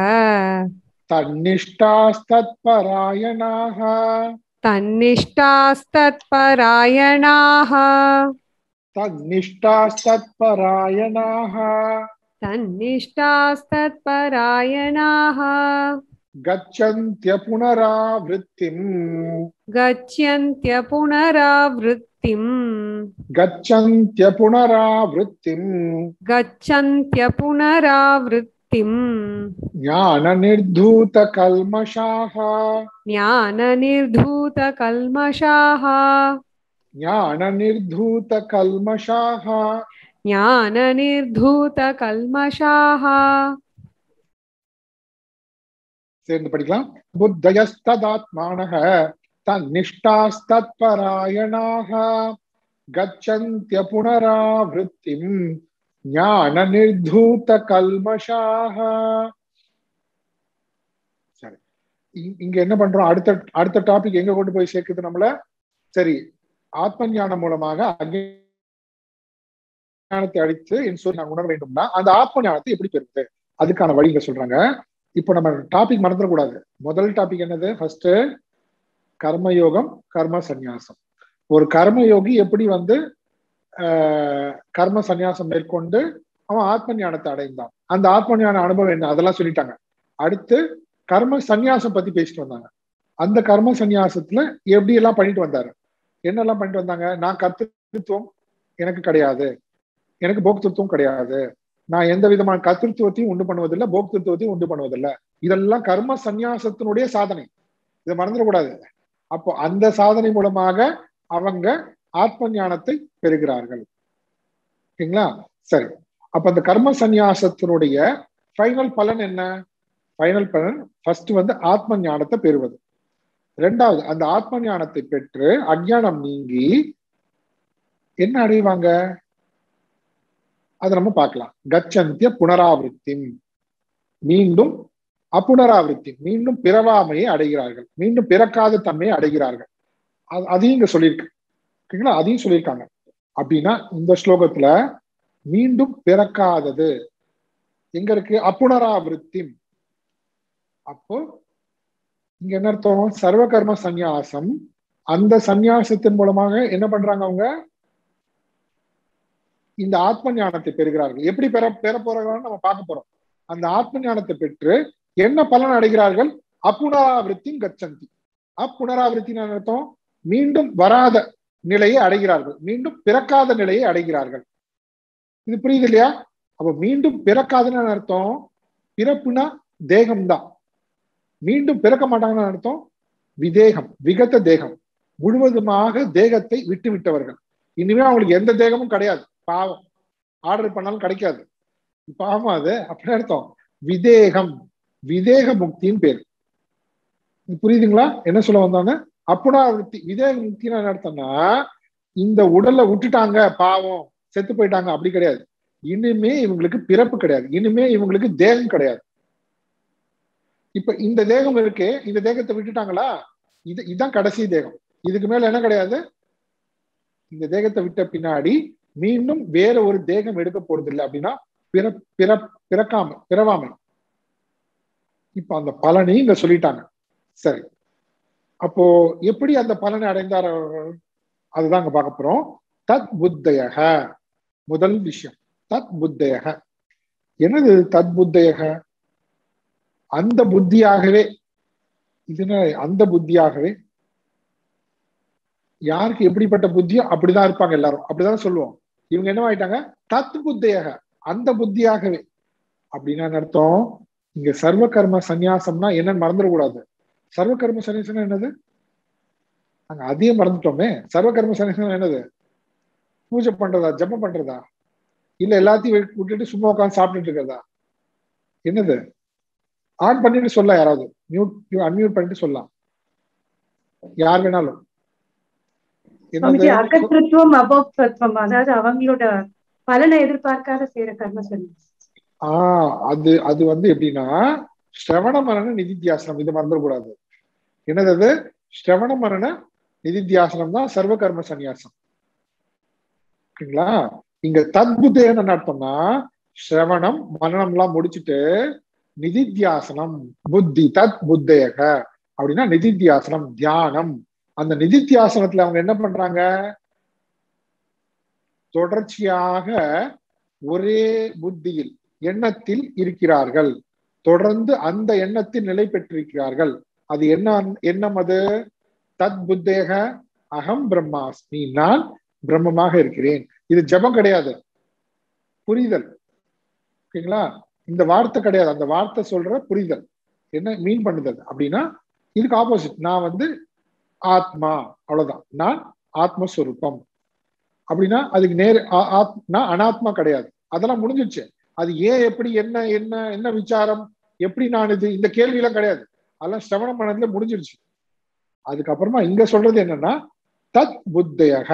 தன்னிஷ்டாஸ்தத்பராயணாக तन्निष्ठास्तत्परायणाः தன்னிஷ்டாஸ்தத்பராயணாக तन्निष्ठास्तत्परायणाः गच्छन्त्य पुनरावृत्तिम् गच्छन्त्य पुनरावृत्तिम् गच्छन्त्य पुनरावृत्तिम् गच्छन्त्य पुनरावृत्तिम् ज्ञाननिर्धूतकल्मषाः ज्ञाननिर्धूतकल्मषाः ज्ञाननिर्धूतकल्मषाः ज्ञाननिर्धूतकल्मषाः சேர்ந்து படிக்கலாம் புத்தயஸ்ததாத்மானः தன்னிஷ்டாஸ்தத்பராயணாக गच्छन्त्य पुनरावृत्तिम् ஞானநிர்தூதகல்மஷாக சரி இ- இங்க என்ன பண்றோம் அடுத்த அடுத்த டாபிக் எங்க கொண்டு போய் சேர்க்குது நம்மள சரி ஆத்ம ஞானம் மூலமாக அஞ்ஞானத்தை அழித்து என் சொல்லி நான் உணர வேண்டும்னா அந்த ஆத்ம ஞானத்தை எப்படி பெறுவது அதுக்கான வழிங்க சொல்றாங்க இப்போ நம்ம டாபிக் மறந்துடக்கூடாது முதல் டாபிக் என்னது ஃபர்ஸ்ட் கர்மயோகம் கர்ம சந்நியாசம் ஒரு கர்மயோகி எப்படி வந்து ஆஹ், கர்ம சந்நியாசம் மேற்கொண்டு அவன் ஆத்ம ஞானத்தை அடைந்தான் அந்த ஆத்ம ஞான அனுபவம் என்ன அதெல்லாம் சொல்லிட்டாங்க அடுத்து கர்ம சந்நியாசம் பத்தி பேசிட்டு வந்தாங்க அந்த கர்ம சந்நியாசத்துல எப்படி எல்லாம் பண்ணிட்டு வந்தாரு என்னெல்லாம் பண்ணிட்டு வந்தாங்க நான் கர்த்தத்துவம் எனக்கு கிடையாது எனக்கு போக்திருத்துவம் கிடையாது நான் எந்த விதமான கர்த்தத்துவத்தையும் உண்டு பண்ணுவதில்லை போக்திருத்துவத்தையும் உண்டு பண்ணுவதில்லை இதெல்லாம் கர்ம சந்நியாசத்தினுடைய சாதனை இதை மறந்துடக்கூடாது அப்போ அந்த சாதனை மூலமாக அவங்க ஆத்ம ஞானத்தை பெறுகிறார்கள் ஓகேங்களா சரி அப்ப அந்த கர்ம சந்நியாசத்தினுடைய ஃபைனல் பலன் என்ன ஃபைனல் பலன் ஃபர்ஸ்ட் வந்து ஆத்ம ஞானத்தை பெறுவது ரெண்டாவது அந்த ஆத்ம ஞானத்தை பெற்று அஞ்ஞானம் நீங்கி என்ன அடைவாங்க அதை நம்ம பார்க்கலாம் கச்சந்திய புனராவృத்தி மீண்டும் அப்புனராவృத்தி மீண்டும் பிறவாமையை அடைகிறார்கள் மீண்டும் பிறக்காத தன்மையை அடைகிறார்கள் அது- அதையும் இங்க சொல்லியிருக்கு ஓகேங்களா அதையும் சொல்லியிருக்காங்க அப்படின்னா இந்த ஸ்லோகத்துல மீண்டும் பிறக்காதது எங்க இருக்கு அப்புனராவృத்தி அப்போ இங்க என்ன அர்த்தம் சர்வ கர்ம சந்நியாசம் அந்த சந்நியாசத்தின் மூலமாக என்ன பண்றாங்க அவங்க இந்த ஆத்ம ஞானத்தை பெறுகிறார்கள் எப்படி பெற பெற போறாங்கன்னு நம்ம பார்க்க போறோம் அந்த ஆத்ம ஞானத்தை பெற்று என்ன பலன் அடைகிறார்கள் அப்புனராவృத்தி கச்சந்தி அப்புனராவృத்தின்னு என்ன அர்த்தம் மீண்டும் வராத நிலையை அடைகிறார்கள் மீண்டும் பிறக்காத நிலையை அடைகிறார்கள் இது புரியுது இல்லையா அப்ப மீண்டும் பிறக்காதுன்னு என்ன அர்த்தம் பிறப்புனா தேகம்தான் மீண்டும் பிறக்க மாட்டாங்கன்னு அர்த்தம் விதேகம் விகத தேகம் முழுவதுமாக தேகத்தை விட்டு விட்டவர்கள் இனிமே அவங்களுக்கு எந்த தேகமும் கிடையாது பாவம் ஆர்டர் பண்ணாலும் கிடைக்காது பாவம் அது அப்படி அர்த்தம் விதேகம் விதேக முக்தின்னு பேர் இது புரியுதுங்களா என்ன சொல்ல வந்தாங்க அப்புனாவிருத்தி விதேக முக்தின்னு என்ன அர்த்தம்னா இந்த உடலை விட்டுட்டாங்க பாவம் செத்து போயிட்டாங்க அப்படி கிடையாது இனிமே இவங்களுக்கு பிறப்பு கிடையாது இனிமே இவங்களுக்கு தேகம் கிடையாது இப்ப இந்த தேகம் இருக்கே இந்த தேகத்தை விட்டுட்டாங்களா இது இதுதான் கடைசி தேகம் இதுக்கு மேல என்ன கிடையாது இந்த தேகத்தை விட்ட பின்னாடி மீண்டும் வேற ஒரு தேகம் எடுக்க போறது இல்லை அப்படின்னா பிற பிற பிறக்காம பிறவாமை இப்ப அந்த பலனையும் இங்க சொல்லிட்டாங்க சரி அப்போ எப்படி அந்த பலனை அடைந்தார் அவர்கள்? அதுதான் அங்க பார்க்க போறோம் தத் புத்தயக முதல் விஷயம் தத் புத்தயக என்னது தத் புத்தயக அந்த புத்தியாகவே இதுனா அந்த புத்தியாகவே யாருக்கு எப்படிப்பட்ட புத்தியோ அப்படிதான் இருப்பாங்க எல்லாரும் அப்படிதான் சொல்லுவோம் இவங்க என்ன ஆயிட்டாங்க தத் புத்தியக அந்த புத்தியாகவே அப்படின்னா என்ன அர்த்தம் இங்க சர்வ கர்ம சந்நியாசம்னா என்னன்னு மறந்துடக்கூடாது சர்வ கர்ம சந்நியாசம் என்னது நாங்க அதையும் மறந்துட்டோமே சர்வ கர்ம சந்நியாசம் என்னது பூஜை பண்றதா ஜெபம் பண்றதா இல்ல எல்லாத்தையும் விட்டு- விட்டுட்டு சும்மா உட்காந்து சாப்பிட்டுட்டு இருக்கிறதா என்னது ஆன் பண்ணிட்டு சொல்ல யாராவது மியூட் அன்மியூட் பண்ணிட்டு சொல்லலாம் யார் வேணாலும் சுவாமிஜி என்னது அகத்திருத்துவம் அபோக்தத்துவம் அதாவது அவங்களோட பலனை எதிர்பார்க்காத செய்யற கர்ம சொல்லி ஆஹ் அது அது வந்து எப்படின்னா ஸ்ரவண மரண நிதித்தியாசனம் இதை மறந்துடக்கூடாது என்னது அது ஸ்ரவண மரண நிதித்தியாசனம் தான் சர்வ கர்ம சந்நியாசம் ஓகேங்களா இங்க தத்புத்தேன்னு என்ன அர்த்தம்னா ஸ்ரவணம் மரணம் எல்லாம் முடிச்சுட்டு நிதித்தியாசனம் புத்தி தத் புத்தேக அப்படின்னா நிதித்தியாசனம் தியானம் அந்த நிதித்தியாசனத்துல அவங்க என்ன பண்றாங்க தொடர்ச்சியாக ஒரே புத்தியில் எண்ணத்தில் இருக்கிறார்கள் தொடர்ந்து அந்த எண்ணத்தில் நிலை பெற்றிருக்கிறார்கள் அது என்ன எண்ணம் அது தத் புத்தேக அகம் பிரம்மாஸ்மி நான் பிரம்மமாக இருக்கிறேன் இது ஜபம் கிடையாது புரிதல் ஓகேங்களா இந்த வார்த்தை கிடையாது அந்த வார்த்தை சொல்ற புரிதல் என்ன மீன் பண்ணுதல் அப்படின்னா இதுக்கு ஆப்போசிட் நான் வந்து ஆத்மா அவ்வளவுதான் நான் ஆத்மஸ்வரூபம் அப்படின்னா அதுக்கு நேர் ஆ- ஆத்- நான் அனாத்மா கிடையாது அதெல்லாம் முடிஞ்சிருச்சு அது ஏன் எப்படி என்ன என்ன என்ன விசாரம் எப்படி நான் இது இந்த கேள்வி எல்லாம் கிடையாது அதெல்லாம் சிரவண மனதுல முடிஞ்சிருச்சு அதுக்கப்புறமா இங்க சொல்றது என்னன்னா தத் புத்தேக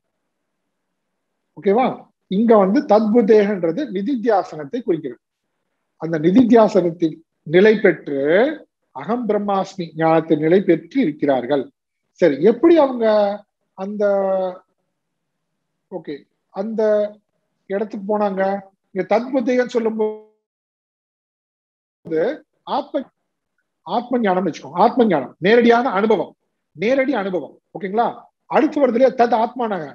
ஓகேவா இங்க வந்து தத் புத்தேகன்றது நிதித்தியாசனத்தை குறிக்கிறது அந்த நிதித்தியாசனத்தில் நிலை பெற்று அகம் பிரம்மாஸ்மி ஞானத்தில் நிலை பெற்று இருக்கிறார்கள் சரி எப்படி அவங்க அந்த ஓகே அந்த இடத்துக்கு போனாங்க இங்க தத்புத்தேகன்னு சொல்லும் போது ஆத்ம ஆத்ம ஞானம் வச்சுக்கோங்க ஆத்ம ஞானம் நேரடியான அனுபவம் நேரடி அனுபவம் ஓகேங்களா அடுத்து வருதுல தத் ஆத்மானக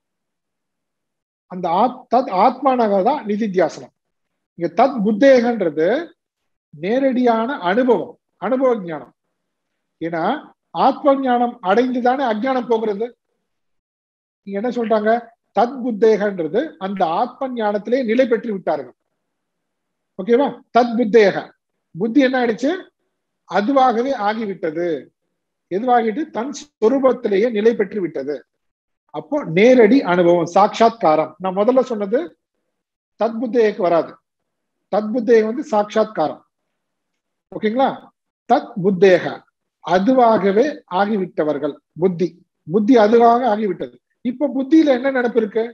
அந்த ஆத் தத் ஆத்மானக தான் நிதித்தியாசனம் இங்க தத் புத்தேகன்றது நேரடியான அனுபவம் அனுபவ ஞானம் ஏன்னா ஆத்ம ஞானம் அடைந்து தானே அஜ்ஞானம் போகிறது நீங்க என்ன சொல்றாங்க தத் புத்தேகன்றது அந்த ஆத்ம ஞானத்திலே நிலை பெற்று விட்டார்கள் ஓகேவா தத் புத்தேக புத்தி என்ன ஆயிடுச்சு அதுவாகவே ஆகிவிட்டது எதுவாகிட்டு தன் சொரூபத்திலேயே நிலை பெற்று விட்டது அப்போ நேரடி அனுபவம் சாட்சாத்காரம் நான் முதல்ல சொன்னது தத்புத்தேக்கு வராது தத்புத்தேக வந்து சாட்சாத்காரம் ஓகேங்களா தத் புத்தேக அதுவாகவே ஆகிவிட்டவர்கள் புத்தி புத்தி அதுவாக ஆகிவிட்டது இப்ப புத்தியில என்ன நடப்பு இருக்கு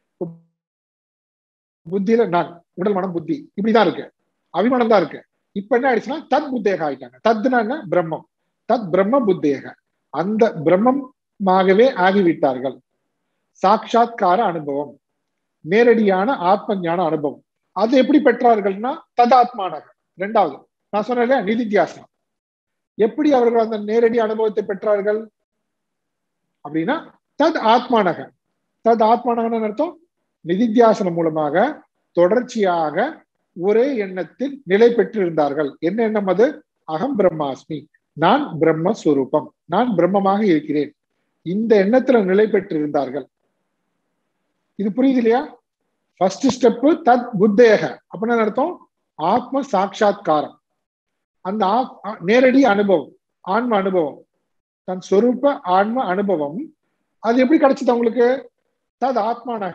புத்தியில நான் உடல் மனம் புத்தி இப்படிதான் இருக்கு அபிமானம் தான் இருக்கு இப்ப என்ன ஆயிடுச்சுன்னா தத் புத்தேக ஆயிட்டாங்க தத்னா என்ன பிரம்மம் தத் பிரம்ம புத்தேக அந்த பிரம்மமாகவே ஆகிவிட்டார்கள் சாட்சாத்கார அனுபவம் நேரடியான ஆத்ம ஞான அனுபவம் அது எப்படி பெற்றார்கள்னா ததாத்மானக ரெண்டாவது நான் சொன்னேன் இல்லையா நிதித்தியாசனம் எப்படி அவர்கள் அந்த நேரடி அனுபவத்தை பெற்றார்கள் அப்படின்னா தத் ஆத்மானக தத் ஆத்மானகன்னு அர்த்தம் நிதித்தியாசனம் மூலமாக தொடர்ச்சியாக ஒரே எண்ணத்தில் நிலை பெற்றிருந்தார்கள் என்ன எண்ணம் அது அகம் பிரம்மாஸ்மி நான் பிரம்மஸ்வரூபம் நான் பிரம்மமாக இருக்கிறேன் இந்த எண்ணத்துல நிலை பெற்றிருந்தார்கள் இது புரியுது இல்லையா ஃபர்ஸ்ட் ஸ்டெப் தத் புத்தேக அப்படின்னு அர்த்தம் ஆத்ம சாட்சா்காரம் அந்த ஆ- நேரடி அனுபவம் ஆன்ம அனுபவம் தன் சொரூப ஆன்ம அனுபவம் அது எப்படி கிடைச்சது அவங்களுக்கு தத் ஆத்மானக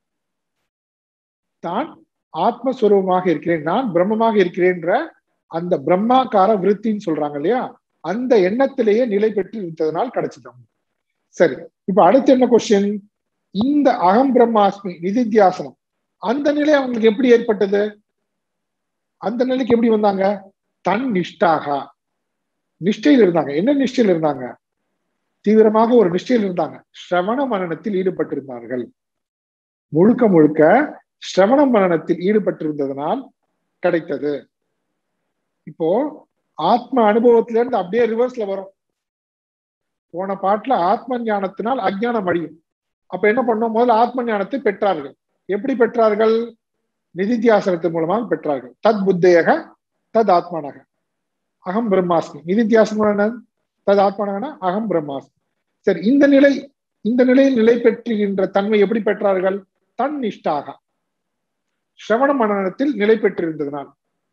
தான் ஆத்மஸ்வரூபமாக இருக்கிறேன் நான் பிரம்மமாக இருக்கிறேன்ற அந்த பிரம்மாக்கார விருத்தின்னு சொல்றாங்க இல்லையா அந்த எண்ணத்திலேயே நிலை பெற்று இருந்ததனால் கிடைச்சது அவங்களுக்கு. சரி இப்ப அடுத்து என்ன கொஸ்டின் இந்த அகம் பிரம்மாஸ்மி நிதித்தியாசனம் அந்த நிலை அவங்களுக்கு எப்படி ஏற்பட்டது அந்த நிலைக்கு எப்படி வந்தாங்க தன் நிஷ்டாகா நிஷ்டையில் இருந்தாங்க என்ன நிஷ்டையில் இருந்தாங்க தீவிரமாக ஒரு நிஷ்டையில் இருந்தாங்க ஸ்ரவண மரணத்தில் ஈடுபட்டிருந்தார்கள் முழுக்க முழுக்க ஸ்ரவண மரணத்தில் ஈடுபட்டிருந்ததனால் கிடைத்தது இப்போ ஆத்ம அனுபவத்தில இருந்து அப்படியே ரிவர்ஸ்ல வரும் போன பாட்டுல ஆத்ம ஞானத்தினால் அஜ்ஞானம் அழியும் அப்ப என்ன பண்ணோம் முதல்ல ஆத்ம ஞானத்தை பெற்றார்கள் எப்படி பெற்றார்கள் நிதித்தியாசனத்தின் மூலமாக பெற்றார்கள் தத் புத்தேக தத் ஆத்மானக அகம் பிரம்மாஸ்மி நிதித்தியாசனம் என்ன தத் ஆத்மானகனா அகம் பிரம்மாஸ்மி சரி இந்த நிலை இந்த நிலையில் நிலை பெற்றுகின்ற தன்மை எப்படி பெற்றார்கள் தன் நிஷ்டாக சிரவண மனநத்தில் நிலை பெற்றிருந்ததனால்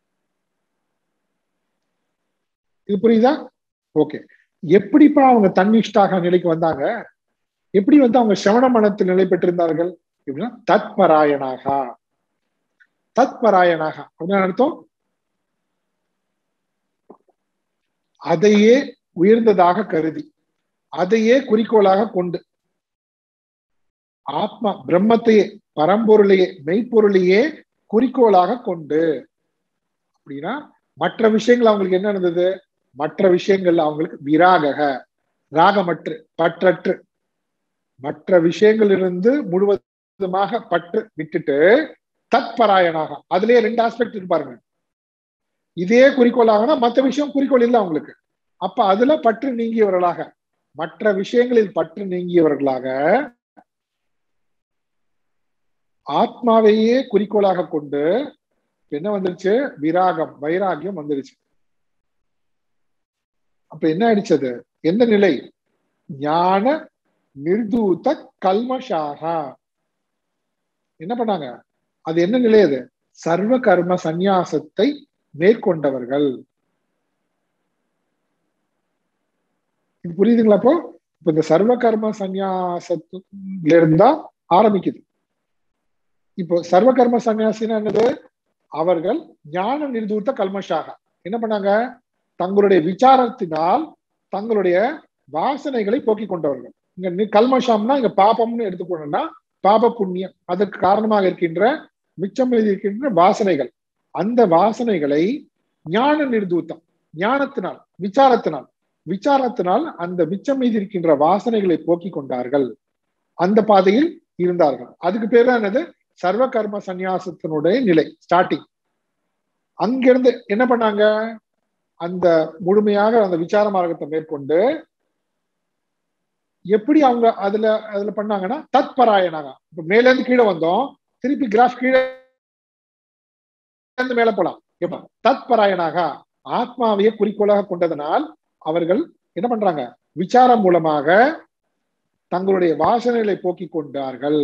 இது புரியுதா ஓகே எப்படிப்பா அவங்க தன்னிஷ்டாக நிலைக்கு வந்தாங்க எப்படி வந்து அவங்க சிரவண மனத்தில் நிலை பெற்றிருந்தார்கள் எப்படின்னா தத்பராயணாக தத்பராயணாக அப்படின்னு அர்த்தம் அதையே உயர்ந்ததாக கருதி அதையே குறிக்கோளாக கொண்டு ஆத்மா பிரம்மத்தையே பரம்பொருளையே மெய்ப்பொருளையே குறிக்கோளாக கொண்டு அப்படின்னா மற்ற விஷயங்கள் அவங்களுக்கு என்ன இருந்தது மற்ற விஷயங்கள் அவங்களுக்கு விராகக ராகமற்று பற்றற்று மற்ற விஷயங்களிலிருந்து முழுவதுமாக பற்று விட்டுட்டு தத்பராயனாக அதுலயே ரெண்டு ஆஸ்பெக்ட் இருக்கு பாருங்க இதே குறிக்கோளாகனா மற்ற விஷயம் குறிக்கோள் இல்லை அவங்களுக்கு அப்ப அதுல பற்று நீங்கியவர்களாக மற்ற விஷயங்களில் பற்று நீங்கியவர்களாக ஆத்மாவையே குறிக்கோளாக கொண்டு என்ன வந்துருச்சு விராகம் வைராகியம் வந்துருச்சு அப்ப என்ன ஆயிடுச்சது எந்த நிலை ஞான நிர்தூத்த கல்மஷாகா என்ன பண்ணாங்க அது என்ன நிலை அது சர்வ கர்ம சந்நியாசத்தை மேற்கொண்டவர்கள் இது புரியுதுங்களா அப்போ இப்ப இந்த சர்வ கர்ம சந்நியாசத்துல இருந்தா ஆரம்பிக்குது இப்போ சர்வ கர்ம சந்நியாசினா என்னது அவர்கள் ஞான நிர்தூத்த கல்மஷாக என்ன பண்ணாங்க தங்களுடைய விசாரத்தினால் தங்களுடைய வாசனைகளை போக்கிக் கொண்டவர்கள் இங்க நி- கல்மஷம்னா இங்க பாபம்னு எடுத்துக்கணும்னா பாப புண்ணியம் அதற்கு காரணமாக இருக்கின்ற மிச்சம் மீதி இருக்கின்ற வாசனைகள் அந்த வாசனைகளை ஞான நிர்தூத்தம் ஞானத்தினால் விசாரத்தினால் விசாரத்தினால் அந்த மிச்சம் மீதி இருக்கின்ற வாசனைகளை போக்கிக் கொண்டார்கள் அந்த பாதையில் இருந்தார்கள் அதுக்கு பேர் தான் என்னது சர்வ கர்ம சந்நியாசத்தினுடைய நிலை ஸ்டார்டிங் அங்கிருந்து என்ன பண்ணாங்க அந்த முழுமையாக அந்த விசார மார்க்கத்தை மேற்கொண்டு எப்படி அவங்க அதுல அதுல பண்ணாங்கன்னா தத்பராயனாக இப்ப மேல இருந்து கீழே வந்தோம் திருப்பி கிராஃப் கீழே இருந்து மேல போலாம் எப்ப தத்பராயனாக ஆத்மாவையே குறிக்கோளாக கொண்டதனால் அவர்கள் என்ன பண்றாங்க விசாரம் மூலமாக தங்களுடைய வாசனைகளை போக்கிக் கொண்டார்கள்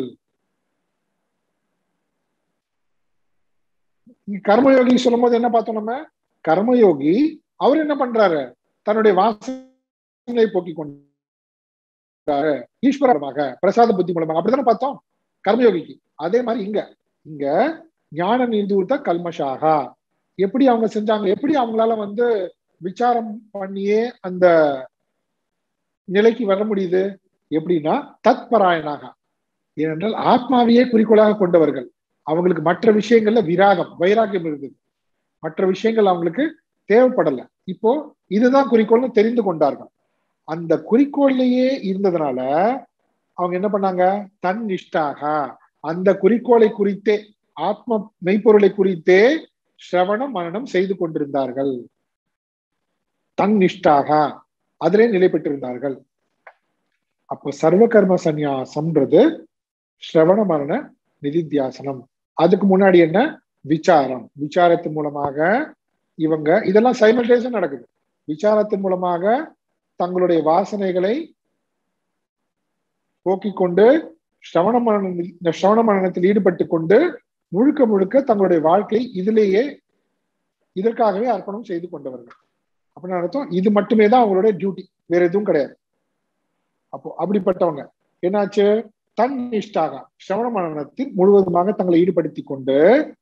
இங்க கர்மயோகி சொல்லும் போது என்ன பார்த்தோம் நம்ம கர்மயோகி அவர் என்ன பண்றாரு தன்னுடைய வாசனையை போக்கிக் கொண்டாரு ஈஸ்வரமாக பிரசாத புத்தி மூலமாக அப்படித்தானே பார்த்தோம் கர்மயோகிக்கு அதே மாதிரி இங்க இங்க ஞான நீந்தூர்த்த கல்மஷாகா எப்படி அவங்க செஞ்சாங்க எப்படி அவங்களால வந்து விசாரம் பண்ணியே அந்த நிலைக்கு வர முடியுது எப்படின்னா தத்பராயனாக ஏனென்றால் ஆத்மாவையே குறிக்கோளாக கொண்டவர்கள் அவங்களுக்கு மற்ற விஷயங்கள்ல விராகம் வைராகியம் இருந்தது மற்ற விஷயங்கள் அவங்களுக்கு தேவைப்படல இப்போ இதுதான் குறிக்கோள்னு தெரிந்து கொண்டார்கள் அந்த குறிக்கோள்லயே இருந்ததுனால அவங்க என்ன பண்ணாங்க தன் நிஷ்டாக அந்த குறிக்கோளை குறித்தே ஆத்ம மெய்ப்பொருளை குறித்தே சிரவணம் மனனம் செய்து கொண்டிருந்தார்கள் தன் நிஷ்டாக அதிலே நிலை பெற்றிருந்தார்கள் அப்போ சர்வ கர்ம சந்நியாசம்ன்றது சிரவண மரண நிதித்தியாசனம் அதுக்கு முன்னாடி என்ன விசாரம் விசாரத்தின் மூலமாக இவங்க இதெல்லாம் சைமல்டேஷன் நடக்குது விசாரத்தின் மூலமாக தங்களுடைய வாசனைகளை போக்கிக் கொண்டு ஸ்ரவண மரண ஸ்ரவண மரணத்தில் ஈடுபட்டு கொண்டு முழுக்க முழுக்க தங்களுடைய வாழ்க்கை இதிலேயே இதற்காகவே அர்ப்பணம் செய்து கொண்டவர்கள் அப்படின்னு அர்த்தம் இது மட்டுமே தான் அவங்களுடைய டியூட்டி வேற எதுவும் கிடையாது அப்போ அப்படிப்பட்டவங்க என்னாச்சு தன் நிஷ்டாக சிரவண மரணத்தில் முழுவதுமாக தங்களை ஈடுபடுத்தி கொண்டு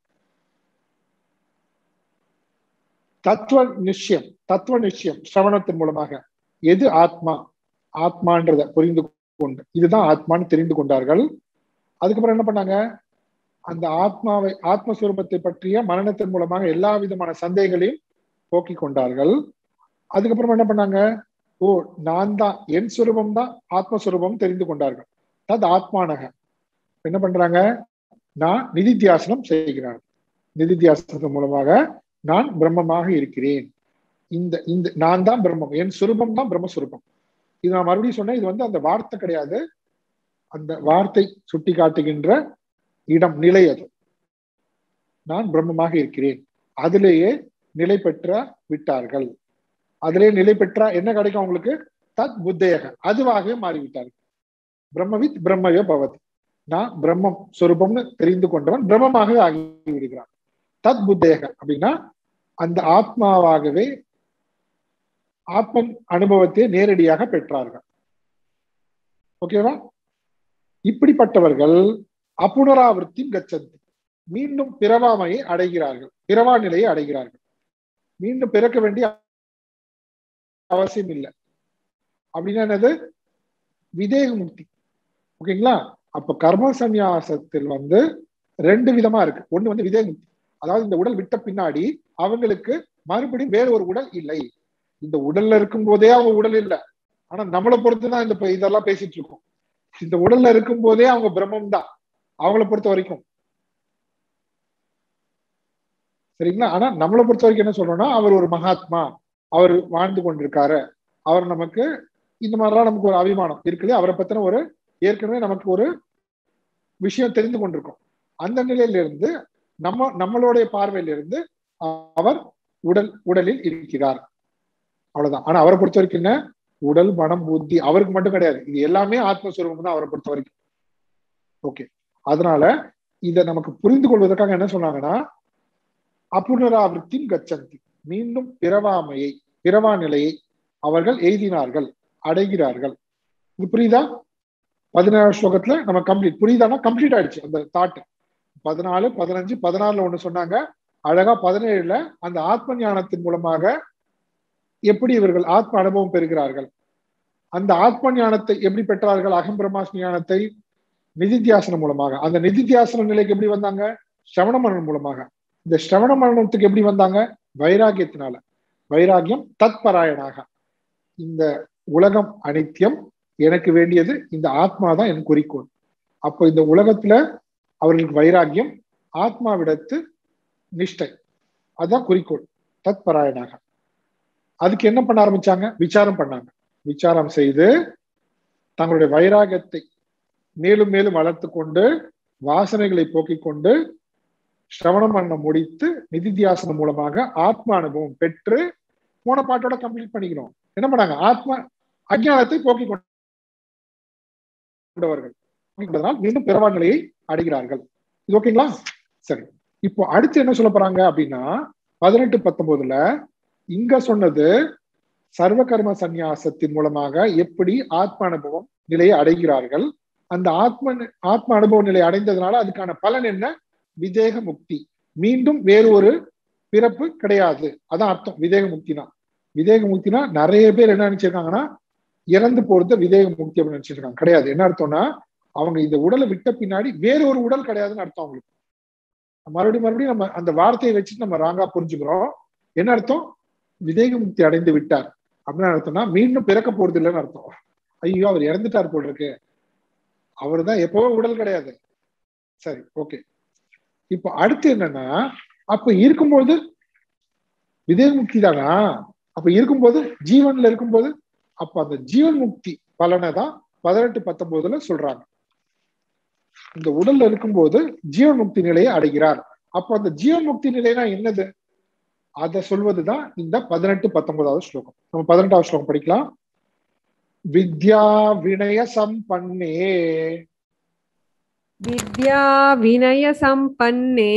தத்துவ நிச்சயம் தத்துவ நிச்சயம் சிரவணத்தின் மூலமாக எது ஆத்மா ஆத்மான்றத புரிந்து கொண்டு இதுதான் ஆத்மான்னு தெரிந்து கொண்டார்கள் அதுக்கப்புறம் என்ன பண்ணாங்க அந்த ஆத்மாவை ஆத்மஸ்வரூபத்தை பற்றிய மரணத்தின் மூலமாக எல்லா விதமான சந்தேகங்களையும் போக்கிக் கொண்டார்கள் அதுக்கப்புறம் என்ன பண்ணாங்க ஓ நான் தான் என் சுரூபம் தான் ஆத்மஸ்வரூபம் தெரிந்து கொண்டார்கள் தத் ஆத்மானக என்ன பண்றாங்க நான் நிதித்தியாசனம் செய்கிறார் நிதித்தியாசனத்தின் மூலமாக நான் பிரம்மமாக இருக்கிறேன் இந்த இந்த நான் தான் பிரம்மம் என் சுரூபம் தான் பிரம்மஸ்வரூபம் இது நான் மறுபடியும் சொன்னேன் இது வந்து அந்த வார்த்தை கிடையாது அந்த வார்த்தை சுட்டி காட்டுகின்ற இடம் நிலை அது நான் பிரம்மமாக இருக்கிறேன் அதிலேயே நிலை பெற்ற விட்டார்கள் அதிலே நிலை பெற்றா என்ன கிடைக்கும் அவங்களுக்கு தத் புத்தேக அதுவாகவே மாறிவிட்டார்கள் பிரம்மவித் பிரம்மயோ பவத் நான் பிரம்மம் சொரூபம்னு தெரிந்து கொண்டவன் பிரம்மமாகவே ஆகி விடுகிறான் தத் புத்தேக அப்படின்னா அந்த ஆத்மாவாகவே ஆத்மன் அனுபவத்தை நேரடியாக பெற்றார்கள் ஓகேவா இப்படிப்பட்டவர்கள் அப்புனராவர்த்தி கச்சந்தி மீண்டும் பிறவாமையை அடைகிறார்கள் பிறவா நிலையை அடைகிறார்கள் மீண்டும் பிறக்க வேண்டிய அவசியம் இல்லை அப்படின்னா என்னது விதேக முக்தி ஓகேங்களா அப்ப கர்ம சந்நியாசத்தில் வந்து ரெண்டு விதமா இருக்கு ஒண்ணு வந்து விதேக முக்தி அதாவது இந்த உடல் விட்ட பின்னாடி அவங்களுக்கு மறுபடியும் வேற ஒரு உடல் இல்லை இந்த உடல்ல இருக்கும் போதே அவங்க உடல் இல்லை ஆனா நம்மளை பொறுத்துதான் இந்த இப்ப இதெல்லாம் பேசிட்டு இருக்கோம் இந்த உடல்ல இருக்கும் போதே அவங்க பிரம்மம் தான் அவங்கள பொறுத்த வரைக்கும் சரிங்களா ஆனா நம்மளை பொறுத்த வரைக்கும் என்ன சொல்றோம்னா அவர் ஒரு மகாத்மா அவர் வாழ்ந்து கொண்டிருக்காரு அவர் நமக்கு இந்த மாதிரிலாம் நமக்கு ஒரு அபிமானம் இருக்குது அவரை பத்தின ஒரு ஏற்கனவே நமக்கு ஒரு விஷயம் தெரிந்து கொண்டிருக்கோம் அந்த நிலையில இருந்து நம்ம நம்மளுடைய பார்வையில இருந்து அவர் உடல் உடலில் இருக்கிறார் அவ்வளவுதான் ஆனா அவரை பொறுத்த வரைக்கும் என்ன உடல் மனம் புத்தி அவருக்கு மட்டும் கிடையாது இது எல்லாமே ஆத்மஸ்வரூபம் தான் அவரை பொறுத்த வரைக்கும் ஓகே அதனால இதை நமக்கு புரிந்து கொள்வதற்காக என்ன சொன்னாங்கன்னா அப்புனராவிருத்தின் கச்சந்தி மீண்டும் பிறவாமையை பிறவா நிலையை அவர்கள் எய்தினார்கள் அடைகிறார்கள் இது புரியுதா பதினேழாம் ஸ்லோகத்துல நம்ம கம்ப்ளீட் புரியுதானா கம்ப்ளீட் ஆயிடுச்சு அந்த தாட் பதினாலு பதினஞ்சு பதினாறுல ஒண்ணு சொன்னாங்க அழகா பதினேழுல அந்த ஆத்ம ஞானத்தின் மூலமாக எப்படி இவர்கள் ஆத்ம அனுபவம் பெறுகிறார்கள் அந்த ஆத்ம ஞானத்தை எப்படி பெற்றார்கள் அகம் பிரம்மாஸ்மி ஞானத்தை நிதித்தியாசனம் மூலமாக அந்த நிதித்தியாசன நிலைக்கு எப்படி வந்தாங்க ஸ்ரவண மரணம் மூலமாக இந்த ஸ்ரவண மரணத்துக்கு எப்படி வந்தாங்க வைராகியத்தினால வைராகியம் தத்பராயணாக இந்த உலகம் அனித்தியம் எனக்கு வேண்டியது இந்த ஆத்மா தான் என் குறிக்கோள் அப்போ இந்த உலகத்துல அவர்களுக்கு வைராகியம் ஆத்மாவிடத்து நிஷ்டை அதுதான் குறிக்கோள் தத்பராயணாக அதுக்கு என்ன பண்ண ஆரம்பிச்சாங்க விசாரம் பண்ணாங்க விசாரம் செய்து தங்களுடைய வைராகத்தை மேலும் மேலும் வளர்த்து கொண்டு வாசனைகளை போக்கிக் கொண்டு சிரவணம் பண்ண முடித்து நிதித்தியாசனம் மூலமாக ஆத்ம அனுபவம் பெற்று போன பாட்டோட கம்ப்ளீட் பண்ணிக்கணும் என்ன பண்ணாங்க ஆத்ம அஜானத்தை போக்கிக் கொண்டவர்கள் கொண்டதனால் மீண்டும் பிறவா நிலையை அடைகிறார்கள் இது ஓகேங்களா சரி இப்போ அடுத்து என்ன சொல்ல போறாங்க அப்படின்னா பதினெட்டு பத்தொன்பதுல இங்க சொன்னது சர்வ கர்ம சந்நியாசத்தின் மூலமாக எப்படி ஆத்ம அனுபவம் நிலையை அடைகிறார்கள் அந்த ஆத்ம ஆத்ம அனுபவ நிலை அடைந்ததுனால அதுக்கான பலன் என்ன விதேக முக்தி மீண்டும் வேறு ஒரு பிறப்பு கிடையாது அதான் அர்த்தம் விதேக முக்தினா விதேக முக்தினா நிறைய பேர் என்ன நினைச்சிருக்காங்கன்னா இறந்து போறது விதேக முக்தி அப்படின்னு நினைச்சிருக்காங்க கிடையாது என்ன அர்த்தம்னா அவங்க இந்த உடலை விட்ட பின்னாடி வேற ஒரு உடல் கிடையாதுன்னு அர்த்தம் அவங்களுக்கு மறுபடியும் மறுபடியும் நம்ம அந்த வார்த்தையை வச்சுட்டு நம்ம ராங்கா புரிஞ்சுக்கிறோம் என்ன அர்த்தம் விதேக முக்தி அடைந்து விட்டார் அப்படின்னு அர்த்தம்னா மீண்டும் பிறக்க போறது இல்லைன்னு அர்த்தம் ஐயோ அவர் இறந்துட்டார் போல் இருக்கு அவர் தான் எப்பவோ உடல் கிடையாது சரி ஓகே இப்போ அடுத்து என்னன்னா அப்ப இருக்கும்போது விதேக முக்தி தானா அப்ப இருக்கும்போது ஜீவன்ல இருக்கும்போது அப்ப அந்த ஜீவன் முக்தி பலனை தான் பதினெட்டு பத்தொன்பதுல சொல்றாங்க இந்த உடல்ல இருக்கும்போது ஜீவன் முக்தி நிலையை அடைகிறார் அப்ப அந்த ஜீவன் முக்தி நிலைனா என்னது அதை சொல்வதுதான் இந்த பதினெட்டு பத்தொன்பதாவது ஸ்லோகம் நம்ம பதினெட்டாவது ஸ்லோகம் படிக்கலாம் வித்யா வினய சம்பன்னே विद्या विनयसम्पन्ने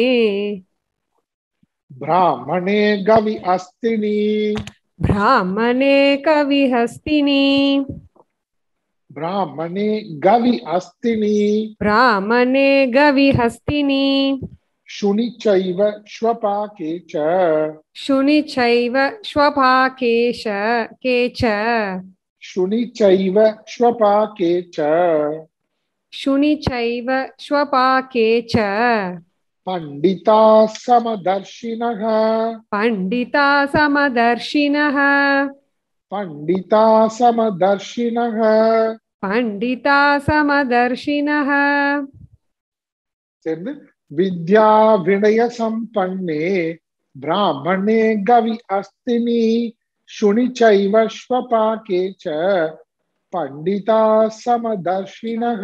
ब्राह्मणे गवि अस्तिनि ब्राह्मणे कविहस्तिनि ब्राह्मणे गवि अस्तिनि ब्राह्मणे गविहस्तिनि शुनि चैव श्वपाके च शुनि चैव श्वपाकेश के च शुनि चैव श्वपाके च शुनि चैव श्वपाके च पण्डिता समदर्शिनः पण्डिता समदर्शिनः पण्डिता समदर्शिनः पण्डिता समदर्शिनः சேர்ந்து வித்யா வினய சம்பன்னே பிராமணே கவி அஸ்தினி சுனி சைவ ஸ்வபாகே ச பண்டிதா சமதர்ஷினக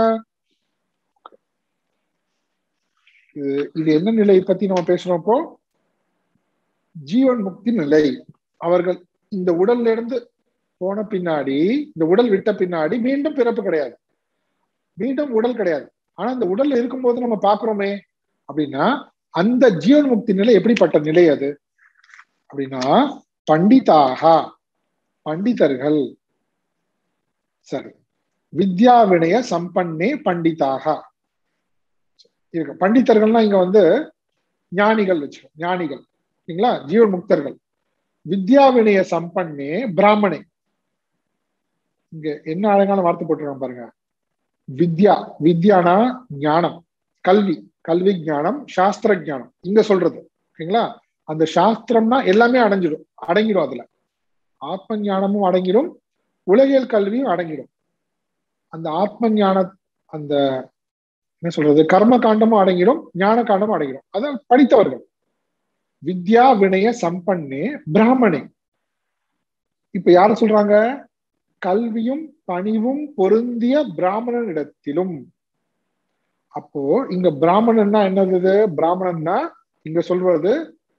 இது இது என்ன நிலை பத்தி நம்ம பேசுறோம் ஜீவன் முக்தி நிலை அவர்கள் இந்த உடல்ல இருந்து போன பின்னாடி இந்த உடல் விட்ட பின்னாடி மீண்டும் பிறப்பு கிடையாது மீண்டும் உடல் கிடையாது ஆனா இந்த உடல்ல இருக்கும்போது நம்ம பாக்குறோமே அப்படின்னா அந்த ஜீவன் முக்தி நிலை எப்படிப்பட்ட நிலை அது அப்படின்னா பண்டிதாக பண்டிதர்கள் சரி வித்யா வினய சம்பன்னே பண்டிதாக இருக்கு பண்டிதர்கள்னா இங்க வந்து ஞானிகள் வச்சிருக்கோம் ஞானிகள் சரிங்களா ஜீவன் முக்தர்கள் வித்யா வினய சம்பன்னே பிராமணே இங்க என்ன அழகான வார்த்தை போட்டிருக்காங்க பாருங்க வித்யா வித்யானா ஞானம் கல்வி கல்வி ஞானம் சாஸ்திர ஞானம் இங்க சொல்றது ஓகேங்களா அந்த சாஸ்திரம்னா எல்லாமே அடைஞ்சிடும் அடங்கிடும் அதுல ஆத்ம ஞானமும் அடங்கிடும் உலகியல் கல்வியும் அடங்கிடும் அந்த ஆத்ம ஞான அந்த என்ன சொல்றது கர்ம காண்டமும் அடங்கிடும் ஞான காண்டமும் அடங்கிடும் அதான் படித்தவர்கள் வித்யா வினய சம்பன்னே பிராமணே இப்ப யார சொல்றாங்க கல்வியும் பணிவும் பொருந்திய பிராமணனிடத்திலும் அப்போ இங்க பிராமணன்னா என்னது பிராமணன்னா இங்க சொல்றது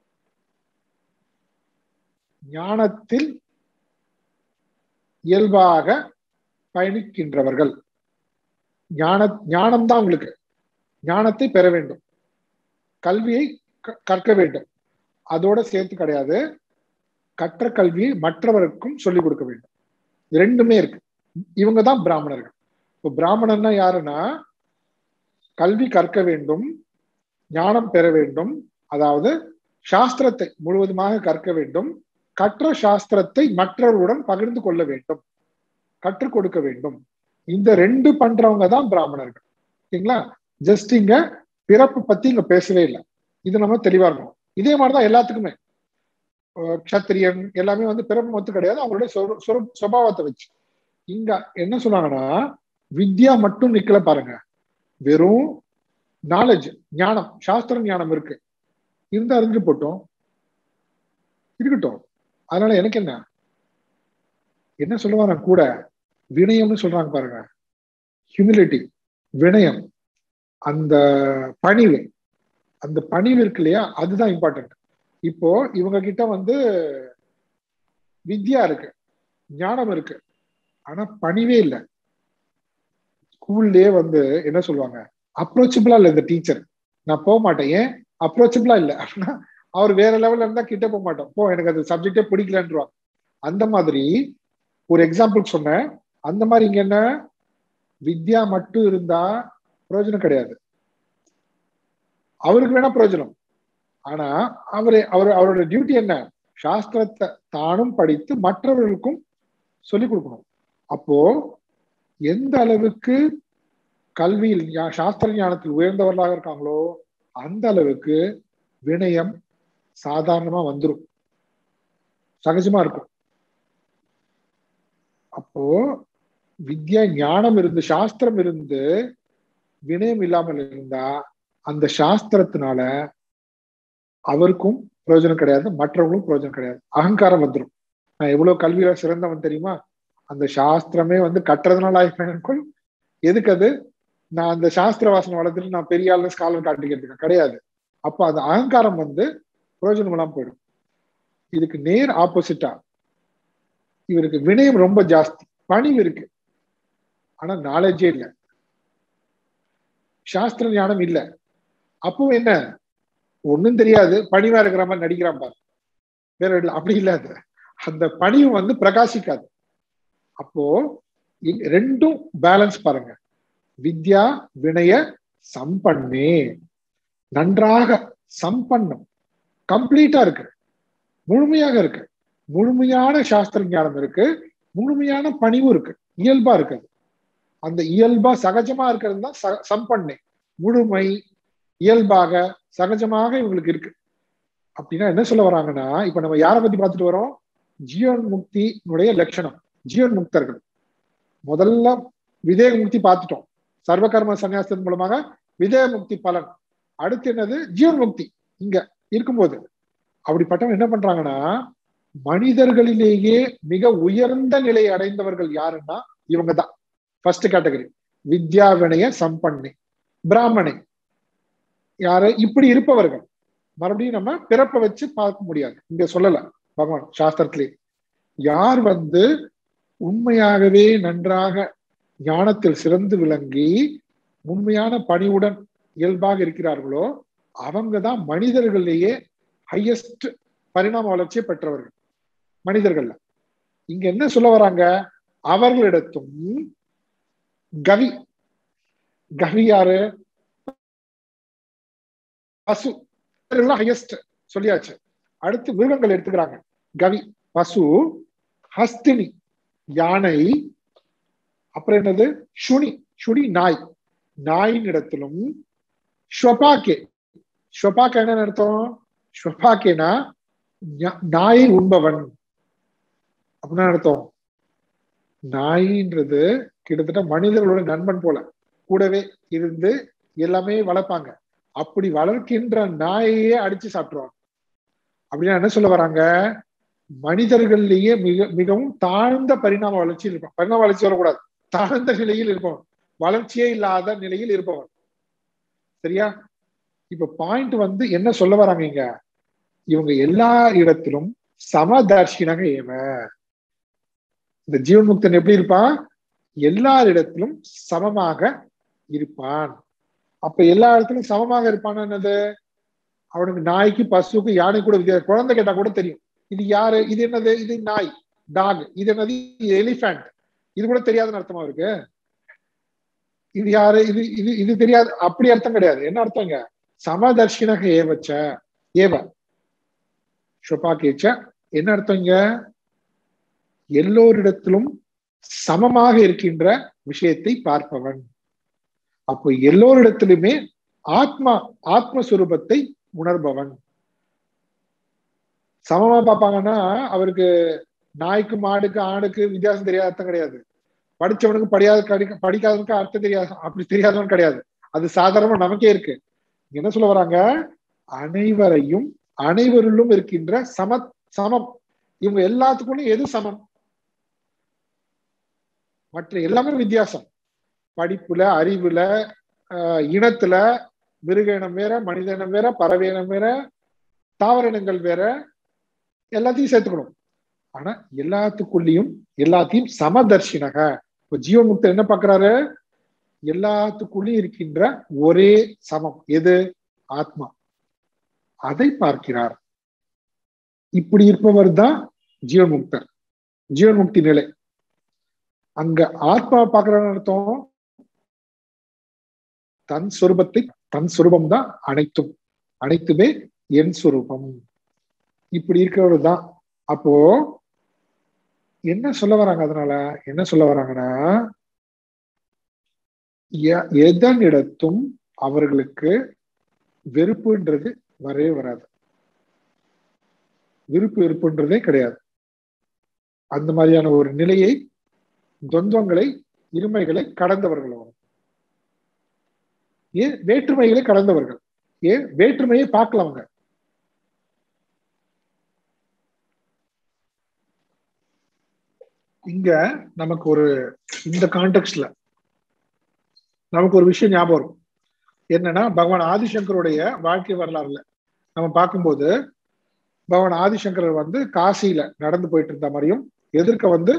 ஞானத்தில் இயல்பாக பயணிக்கின்றவர்கள் ஞான ஞானம் தான் உங்களுக்கு ஞானத்தை பெற வேண்டும் கல்வியை க- கற்க வேண்டும் அதோட சேர்த்து கிடையாது கற்ற கல்வியை மற்றவருக்கும் சொல்லிக் கொடுக்க வேண்டும் இது ரெண்டுமே இருக்கு இவங்க தான் பிராமணர்கள் இப்போ பிராமணன்னா யாருன்னா கல்வி கற்க வேண்டும் ஞானம் பெற வேண்டும் அதாவது சாஸ்திரத்தை முழுவதுமாக கற்க வேண்டும் கற்ற சாஸ்திரத்தை மற்றவர்களுடன் பகிர்ந்து கொள்ள வேண்டும் கற்றுக் கொடுக்க வேண்டும் இந்த ரெண்டு பண்றவங்க தான் பிராமணர்கள் ஓகேங்களா ஜஸ்ட் இங்க பிறப்பு பத்தி இங்க பேசவே இல்லை இது நம்ம தெளிவா இருக்கணும் இதே மாதிரிதான் எல்லாத்துக்குமே அஹ் க்ஷத்திரியன் எல்லாமே வந்து பிறப்பு மொத்தம் கிடையாது அவங்களுடைய சொரு- சொரு- சுபாவத்தை வச்சு இங்க என்ன சொன்னாங்கன்னா வித்யா மட்டும் நிக்கல பாருங்க வெறும் நாலேஜ் ஞானம் சாஸ்திர ஞானம் இருக்கு இருந்தா அறிஞ்சு போட்டோம் இருக்கட்டும் அதனால எனக்கு என்ன என்ன சொல்லுவாங்க கூட வினயம்னு சொல்றாங்க பாருங்க ஹியூமிலிட்டி வினயம் அந்த பணிவு அந்த பணிவு இருக்கு இல்லையா அதுதான் இம்பார்ட்டன்ட் இப்போ இவங்க கிட்ட வந்து வித்யா இருக்கு ஞானம் இருக்கு ஆனா பணிவே இல்லை ஸ்கூல்லயே வந்து என்ன சொல்லுவாங்க அப்ரோச்சபிளா இல்லை இந்த டீச்சர் நான் போக மாட்டேன் ஏன் அப்ரோச்சபிளா இல்லை அப்படின்னா அவர் வேற லெவல்ல இருந்தா கிட்ட போக மாட்டோம் போ எனக்கு அந்த சப்ஜெக்டே பிடிக்கலன்றாங்க அந்த மாதிரி ஒரு எக்ஸாம்பிள் சொன்னேன் அந்த மாதிரி இங்க என்ன வித்யா மட்டும் இருந்தா பிரயோஜனம் கிடையாது அவருக்கு வேணா பிரயோஜனம் ஆனா அவரு அவர் அவரோட டியூட்டி என்ன சாஸ்திரத்தை தானும் படித்து மற்றவர்களுக்கும் சொல்லிக் கொடுக்கணும் அப்போ எந்த அளவுக்கு கல்வியில் ஞா- சாஸ்திர ஞானத்தில் உயர்ந்தவர்களாக இருக்காங்களோ அந்த அளவுக்கு வினயம் சாதாரணமா வந்துரும் சகஜமா இருக்கும் அப்போ வித்யா ஞானம் இருந்து சாஸ்திரம் இருந்து வினயம் இல்லாமல் இருந்தா அந்த சாஸ்திரத்தினால அவருக்கும் பிரயோஜனம் கிடையாது மற்றவங்களுக்கும் பிரயோஜனம் கிடையாது அகங்காரம் வந்துடும் நான் எவ்வளவு கல்வியில சிறந்தவன் தெரியுமா அந்த சாஸ்திரமே வந்து கட்டுறதுனால ஆயிப்பேன் எதுக்கு அது நான் அந்த சாஸ்திர வாசனை வளர்த்துட்டு நான் பெரிய ஆளு ஸ்காலர் காட்டிக்கிறதுக்கு கிடையாது அப்ப அந்த அகங்காரம் வந்து பிரயோஜனம் இல்லாம போயிடும் இதுக்கு நேர் ஆப்போசிட்டா இவருக்கு வினயம் ரொம்ப ஜாஸ்தி பணிவு இருக்கு ஆனா நாலேஜே இல்லை சாஸ்திர ஞானம் இல்லை அப்போ என்ன ஒண்ணும் தெரியாது பணிவா இருக்கிற மாதிரி நடிக்கிறான் பாரு வேற இல்லை அப்படி இல்ல அது அந்த பணிவு வந்து பிரகாசிக்காது அப்போ இங்க ரெண்டும் பேலன்ஸ் பாருங்க வித்யா வினய சம்பன்னே நன்றாக சம்பன்னம் கம்ப்ளீட்டா இருக்கு முழுமையாக இருக்கு முழுமையான சாஸ்திர ஞானம் இருக்கு முழுமையான பணிவும் இருக்கு இயல்பா இருக்குது அந்த இயல்பா சகஜமா இருக்கிறது தான் ச- சம்பன்னே முழுமை இயல்பாக சகஜமாக இவங்களுக்கு இருக்கு அப்படின்னா என்ன சொல்ல வராங்கன்னா இப்ப நம்ம யாரை பத்தி பார்த்துட்டு வரோம் ஜீவன் முக்தியினுடைய லட்சணம் ஜீவன் முக்தர்கள் முதல்ல விதேக முக்தி பார்த்துட்டோம் சர்வகர்ம சன்னியாசத்தின் மூலமாக விதேக முக்தி பலன் அடுத்து என்னது ஜீவன் முக்தி இங்க இருக்கும்போது அப்படிப்பட்டவங்க என்ன பண்றாங்கன்னா மனிதர்களிலேயே மிக உயர்ந்த நிலையை அடைந்தவர்கள் யாருன்னா இவங்க தான் ஃபர்ஸ்ட் கேட்டகரி வித்யா வினய சம்பன்னி பிராமணை யாரு இப்படி இருப்பவர்கள் மறுபடியும் நம்ம பிறப்பை வச்சு பார்க்க முடியாது இங்க சொல்லல பகவான் சாஸ்திரத்திலே யார் வந்து உண்மையாகவே நன்றாக ஞானத்தில் சிறந்து விளங்கி உண்மையான பணிவுடன் இயல்பாக இருக்கிறார்களோ அவங்க தான் மனிதர்களிலேயே ஹையஸ்ட் பரிணாம வளர்ச்சியை பெற்றவர்கள் மனிதர்கள்ல இங்க என்ன சொல்ல வராங்க அவர்களிடத்தும் கவி கவி யாரு பசு ஹையஸ்ட் சொல்லியாச்சு அடுத்து மிருகங்கள் எடுத்துக்கிறாங்க கவி பசு ஹஸ்தினி யானை அப்புறம் என்னது சுனி சுனி நாய் நாயின் இடத்திலும் ஸ்வபாக்கே ஸ்வபாக்கா என்ன அர்த்தம் ஸ்வபாக்கேனா ஞா- நாயை உண்பவன் அப்படின்னா அர்த்தம் நாயின்றது கிட்டத்தட்ட மனிதர்களோட நண்பன் போல கூடவே இருந்து எல்லாமே வளர்ப்பாங்க அப்படி வளர்க்கின்ற நாயையே அடிச்சு சாப்பிட்டுருவாங்க அப்படின்னா என்ன சொல்ல வராங்க மனிதர்கள்லயே மிக மிகவும் தாழ்ந்த பரிணாம வளர்ச்சியில் இருப்பான் பரிணாம வளர்ச்சி வரக்கூடாது தாழ்ந்த நிலையில் இருப்பவன் வளர்ச்சியே இல்லாத நிலையில் இருப்பவன் சரியா இப்ப பாயிண்ட் வந்து என்ன சொல்ல வராங்க இங்க இவங்க எல்லா இடத்திலும் சமதர்ஷினக ஏவ இந்த ஜீவன் முக்தன் எப்படி இருப்பான் எல்லாரிடத்திலும் சமமாக இருப்பான் அப்ப எல்லா இடத்திலும் சமமாக இருப்பான் என்னது அவனுக்கு நாய்க்கு பசுக்கு யானை கூட வித்தியாசம் குழந்தை கேட்டா கூட தெரியும் இது யாரு இது என்னது இது நாய் டாக் இது என்னது எலிஃபண்ட் இது கூட தெரியாதுன்னு அர்த்தமா இருக்கு இது யாரு இது இது இது தெரியாது அப்படி அர்த்தம் கிடையாது என்ன அர்த்தங்க சமதர்ஷினக ஏவச்ச ஏவ ஷொபாக்கேச்ச என்ன அர்த்தங்க எல்லோரிடத்திலும் சமமாக இருக்கின்ற விஷயத்தை பார்ப்பவன் அப்போ எல்லோரிடத்திலுமே ஆத்மா ஆத்மஸ்வரூபத்தை உணர்பவன் சமமா பார்ப்பாங்கன்னா அவருக்கு நாய்க்கு மாடுக்கு ஆணுக்கு வித்தியாசம் தெரியாத அர்த்தம் கிடையாது படிச்சவனுக்கு படியாத படிக்க- படிக்காதவனுக்கு அர்த்தம் தெரியாது அப்படி தெரியாதவன் கிடையாது அது சாதாரணமா நமக்கே இருக்கு இங்க என்ன சொல்ல வராங்க அனைவரையும் அனைவரிலும் இருக்கின்ற சம சமம் இவங்க எல்லாத்துக்கும் எது சமம் மற்ற எல்லாமே வித்தியாசம் படிப்புல அறிவுல ஆஹ் இனத்துல மிருக இனம் வேற மனித இனம் வேற பறவை இனம் வேற தாவர இனங்கள் வேற எல்லாத்தையும் சேர்த்துக்கணும் ஆனா எல்லாத்துக்குள்ளேயும் எல்லாத்தையும் சமதர்ஷினக இப்ப ஜீவன் முக்தர் என்ன பாக்குறாரு எல்லாத்துக்குள்ளேயும் இருக்கின்ற ஒரே சமம் எது ஆத்மா அதை பார்க்கிறார் இப்படி இருப்பவர் தான் ஜீவன் முக்தர் ஜீவன் முக்தி நிலை அங்க ஆத்மா பாக்குறான்னு அர்த்தம் தன் சொரூபத்தை தன் சொரூபம் தான் அனைத்தும் அனைத்துமே என் சொரூபம் இப்படி இருக்கிறவர் தான் அப்போ என்ன சொல்ல வராங்க அதனால என்ன சொல்ல வராங்கன்னா எ- எதனிடத்தும் அவர்களுக்கு வெறுப்புன்றது வரவே வராது விருப்பு வெறுப்புன்றதே கிடையாது அந்த மாதிரியான ஒரு நிலையை துவந்தங்களை இருமைகளை கடந்தவர்கள் அவங்க ஏன் வேற்றுமைகளை கடந்தவர்கள் ஏன் வேற்றுமையை பார்க்கல அவங்க இங்க நமக்கு ஒரு இந்த கான்டெக்ட்ல நமக்கு ஒரு விஷயம் ஞாபகம் வரும் என்னன்னா பகவான் ஆதிசங்கருடைய வாழ்க்கை வரலாறுல நம்ம பார்க்கும்போது பகவான் ஆதிசங்கரர் வந்து காசியில நடந்து போயிட்டு இருந்த மாதிரியும் எதிர்க்க வந்து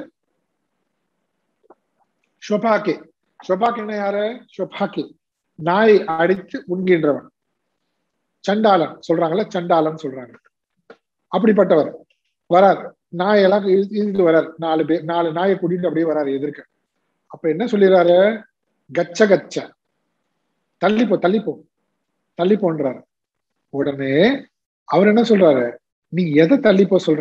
ஷொபாக்கே ஷொபாக்கே என்ன யாரு ஷொபாக்கே நாயை அடித்து உண்கின்றவன் சண்டாளன் சொல்றாங்கல்ல சண்டாளன் சொல்றாங்க அப்படிப்பட்டவர் வரார் நாயெல்லாம் இழு- இழுத்து வரார் நாலு பேர் நாலு நாயை கூட்டிட்டு அப்படியே வராரு எதிர்க்க அப்ப என்ன சொல்லிடுறாரு கச்ச கச்ச தள்ளிப்போ தள்ளிப்போ தள்ளிப்போன்றாரு உடனே அவர் என்ன சொல்றாரு நீ எதை தள்ளிப்போ சொல்ற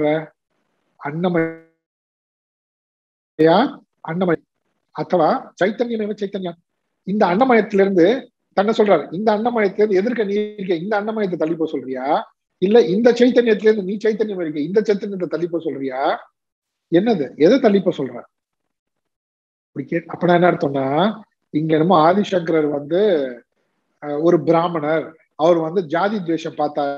அன்னமயா அன்னமய அத்தவா சைத்தன்யம் சைத்தன்யா இந்த அன்னமயத்திலிருந்து தன்னை சொல்றாரு இந்த அன்னமயத்திலிருந்து எதிர்க்க நீ இருக்க இந்த அன்னமயத்தை தள்ளிப்போ சொல்றியா இல்ல இந்த சைத்தன்யத்திலிருந்து நீ சைத்தன்யம் இருக்க இந்த சைத்தன்யத்தை தள்ளிப்போ சொல்றியா என்னது எதை தள்ளிப்போ சொல்ற அப்படி கே அப்பனா என்ன அர்த்தம்னா இங்க என்னமோ ஆதிசங்கரர் வந்து அஹ், ஒரு பிராமணர் அவர் வந்து ஜாதி துவேஷம் பார்த்தாரு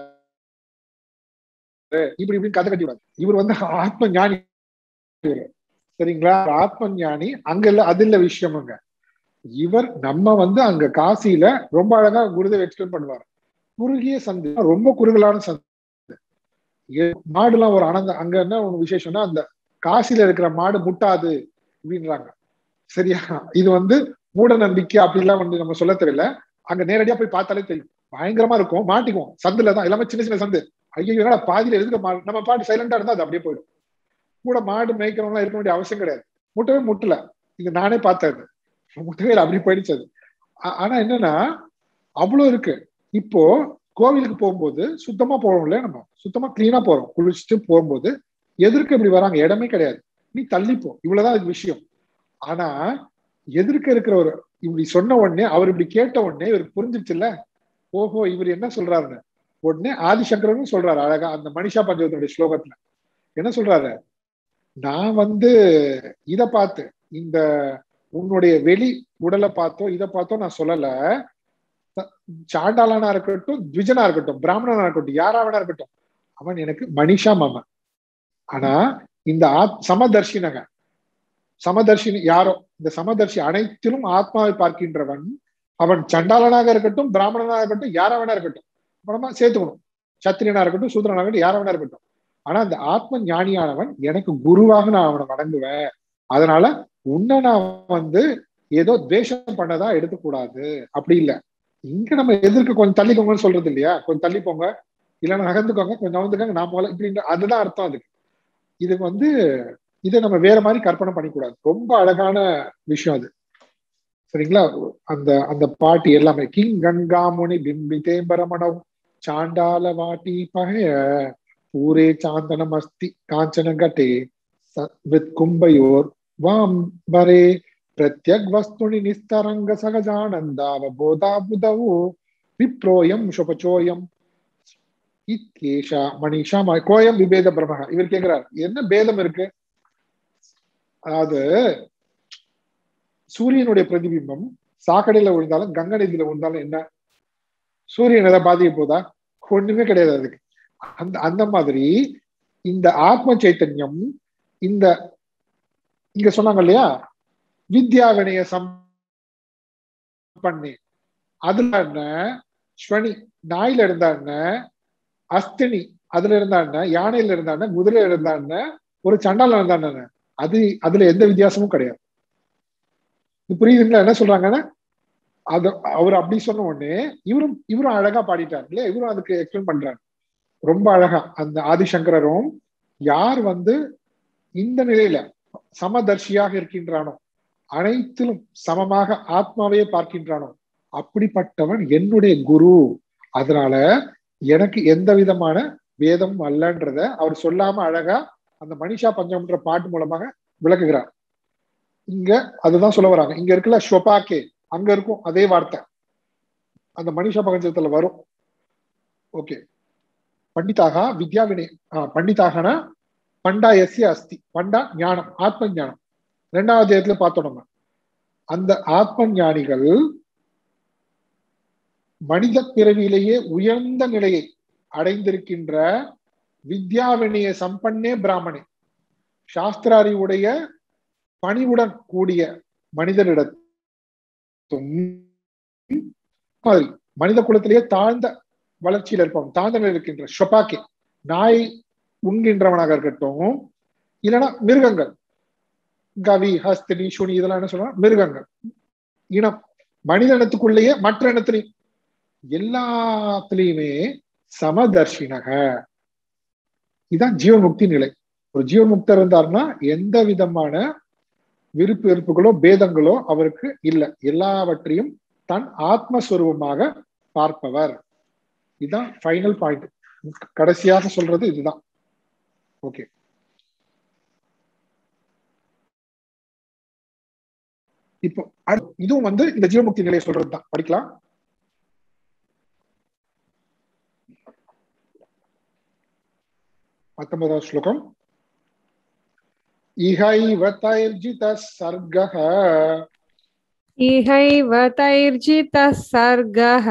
இப்படி இப்படி கதை கட்டி விடாது இவர் வந்து ஆத்ம ஞானி இவரு. சரிங்களா ஆத்ம ஞானி அங்க இல்ல அது இல்ல விஷயமுங்க இவர் நம்ம வந்து அங்க காசியில ரொம்ப அழகா குருதேவ் எக்ஸ்பிளைன் பண்ணுவார் குறுகிய சந்து ரொம்ப குறுகலான சந்து ஏ- மாடுலாம் ஒரு ஆனந்தம் அங்க என்ன ஒரு விசேஷம்னா அந்த காசியில இருக்கிற மாடு முட்டாது அப்படின்றாங்க சரியா இது வந்து மூட நம்பிக்கை அப்படிலாம் வந்து நம்ம சொல்ல தெரியல அங்க நேரடியா போய் பார்த்தாலே தெரியும் பயங்கரமா இருக்கும் மாட்டிக்குவோம் சந்துல தான் எல்லாமே சின்ன சின்ன சந்து ஐயோ என்னடா பாதியில எதுக்கு மா- நம்ம பாட்டு சைலண்டா இருந்தா அது அப்படியே போயிடும் கூட மாடு மேய்க்கிறவங்க இருக்க வேண்டிய அவசியம் கிடையாது முட்டவே முட்டல இது நானே பார்த்தது முட்டவே இல்லை, அப்படி போயிடுச்சு அது ஆ- ஆனா என்னன்னா அவ்வளவு இருக்கு இப்போ கோவிலுக்கு போகும்போது சுத்தமா போறோம்ல நம்ம சுத்தமா கிளீனா போறோம் குளிச்சுட்டு போகும்போது எதிர்க்க இப்படி வராங்க இடமே கிடையாது நீ தள்ளிப்போ இவ்வளவுதான் இது விஷயம் ஆனா எதிர்க்க இருக்கிற ஒரு இப்படி சொன்ன உடனே அவர் இப்படி கேட்ட உடனே இவருக்கு புரிஞ்சிருச்சுல்ல ஓஹோ இவர் என்ன சொல்றாருன்னு உடனே ஆதிசங்கரனும் சொல்றாரு அழகா அந்த மனிஷா பஞ்சவத்தினுடைய ஸ்லோகத்துல என்ன சொல்றாரு நான் வந்து இத பார்த்து இந்த உன்னுடைய வெளி உடலை பார்த்தோ இதை பார்த்தோ நான் சொல்லல ச- சாண்டாளனா இருக்கட்டும் த்விஜனா இருக்கட்டும் பிராமணனா இருக்கட்டும் யாரா வேணா இருக்கட்டும் அவன் எனக்கு மனிஷா மாமன் ஆனா இந்த ஆத் சமதர்ஷினக சமதர்ஷினி யாரோ இந்த சமதர்ஷி அனைத்திலும் ஆத்மாவை பார்க்கின்றவன் அவன் சண்டாளனாக இருக்கட்டும் பிராமணனாக இருக்கட்டும் யாரா வேணா இருக்கட்டும் அப்புறமா சேர்த்துக்கணும் சத்திரியனா இருக்கட்டும் சூத்திரனா இருக்கட்டும் யாரா வேணா இருக்கட்டும் ஆனா அந்த ஆத்ம ஞானியானவன் எனக்கு குருவாக நான் அவனை வணங்குவேன் அதனால உன்னை நான் வந்து ஏதோ துவேஷம் பண்ணதா எடுத்துக்கூடாது அப்படி இல்ல இங்க நம்ம எதிர்க்க கொஞ்சம் தள்ளிக்கோங்கன்னு சொல்றது இல்லையா கொஞ்சம் தள்ளி போங்க இல்லைன்னா நகர்ந்துக்கோங்க கொஞ்சம் நகர்ந்துக்கோங்க நான் முதல்ல இப்படின்ற அதுதான் அர்த்தம் அதுக்கு இதுக்கு வந்து இதை நம்ம வேற மாதிரி கற்பனை பண்ணிக்கூடாது ரொம்ப அழகான விஷயம் அது சரிங்களா அந்த அந்த பாட்டு எல்லாமே கிங் கங்காமுனி பிம்பிதேம்பரமணவ் சாண்டால வாட்டி பகைய பூரே சாந்தனம் அஸ்தி காஞ்சன கட்டே ச- வித் கும்பயோர் வாம்பரே பிரத்யக் வஸ்துனி நிஸ்தரங்க சகஜானந்தாவபோதா புதவு விப்ரோயம் சுபச்சோயம் இத்யேஷா மணிஷா ம- கோயம் விபேத பிரமக இவர் கேக்குறார் என்ன பேதம் இருக்கு அதாவது சூரியனுடைய பிரதிபிம்பம் சாக்கடையில விழுந்தாலும் கங்கை நதியில விழுந்தாலும் என்ன சூரியன் எதை பாதிக்க போதா ஒண்ணுமே கிடையாது அதுக்கு அந்த அந்த மாதிரி இந்த ஆத்ம சைத்தன்யம் இந்த இங்க சொன்னாங்க இல்லையா வித்யா வினய சம்பன்னி அதுல என்ன ஸ்வனி நாயில இருந்தா என்ன அஸ்தினி அதுல இருந்தா என்ன யானையில இருந்தா என்ன குதிரையில இருந்தா என்ன ஒரு சண்டால இருந்தா என்ன அது அதுல எந்த வித்தியாசமும் கிடையாது இது புரியுதுங்களா என்ன சொல்றாங்கன்னா அது அவர் அப்படி சொன்ன உடனே இவரும் இவரும் அழகா பாடிட்டார் இல்லையா இவரும் அதுக்கு எக்ஸ்பிளைன் பண்றாரு ரொம்ப அழகா அந்த ஆதிசங்கரரும் யார் வந்து இந்த நிலையில சமதர்ஷியாக இருக்கின்றானோ அனைத்திலும் சமமாக ஆத்மாவையே பார்க்கின்றானோ அப்படிப்பட்டவன் என்னுடைய குரு அதனால எனக்கு எந்த விதமான வேதமும் அல்லன்றத அவர் சொல்லாம அழகா அந்த மனிஷா பஞ்சம்ன்ற பாட்டு மூலமாக விளக்குகிறார் இங்க அதுதான் சொல்ல வராங்க இங்க இருக்குல்ல ஸ்வபாக்கே அங்க இருக்கும் அதே வார்த்தை அந்த மனிஷா பஞ்சத்துல வரும் ஓகே பண்டிதாக வித்யா வினய பண்டிதாகனா பண்டா எஸ்ய அஸ்தி பண்டா ஞானம் ஆத்ம ஞானம் ரெண்டாவது இடத்துல பார்த்தோம் நம்ம அந்த ஆத்ம ஞானிகள் மனித பிறவியிலேயே உயர்ந்த நிலையை அடைந்திருக்கின்ற வித்யாவினய சம்பன்னே பிராமணே சாஸ்திர அறிவுடைய பணிவுடன் கூடிய மனிதனிடத்தும் மாதிரி மனித குலத்திலேயே தாழ்ந்த வளர்ச்சியில் இருப்பவன் தாழ்ந்த நிலையில் இருக்கின்ற ஷொபாக்கே நாய் உண்கின்றவனாக இருக்கட்டும் இல்லைன்னா மிருகங்கள் கவி ஹஸ்தினி சுனி இதெல்லாம் என்ன சொல்றாங்க மிருகங்கள் இனம் மனித இனத்துக்குள்ளேயே மற்ற இனத்திலையும் எல்லாத்துலயுமே சமதர்ஷினக இதுதான் ஜீவன்முக்தி நிலை ஒரு ஜீவன்முக்தர் இருந்தார்னா எந்த விதமான விருப்பு வெறுப்புகளோ பேதங்களோ அவருக்கு இல்லை எல்லாவற்றையும் தன் ஆத்மஸ்வரூபமாக பார்ப்பவர் இதுதான் ஃபைனல் பாயிண்ட் கடைசியாக சொல்றது இதுதான் ஓகே இப்போ அடுத்து- இதுவும் வந்து இந்த ஜீவமுக்தி நிலையை சொல்றது தான் படிக்கலாம் பத்தொன்பதாவது ஸ்லோகம் இஹைவ தைர்ஜித சர்கः इहैव तैर्जितः सर्गः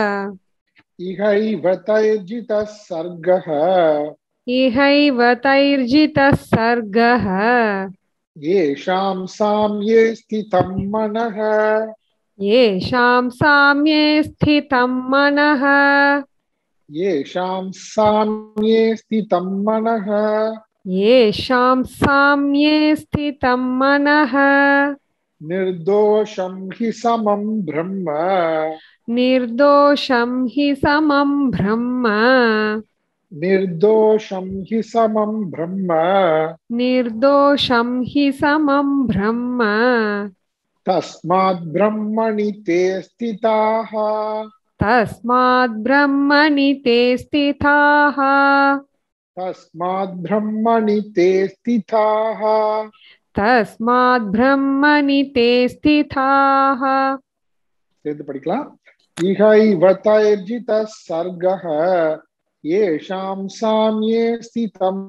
இஹைவ தைர்ஜித சர்கः इहैव तैर्जितः सर्गः येषां साम्ये स्थितं मनः येषां साम्ये स्थितं मनः येषां साम्ये स्थितं मनः येषां साम्ये स्थितं मनः निर्दोषं हि समं ब्रह्म निर्दोषं हि समं ब्रह्म निर्दोषं हि समं ब्रह्म निर्दोषं हि समं ब्रह्म तस्मात् ब्रह्मणि ते स्थिताः तस्मात् ब्रह्मणि ते स्थिताः तस्मात् ब्रह्मणि ते स्थिताः तस्मात् ब्रह्मणि ते स्थिताः சேர்ந்து படிக்கலாம் இகைவ தைர்ஜித சர்கः ஏஷாம் சாமியே ஸ்திதம்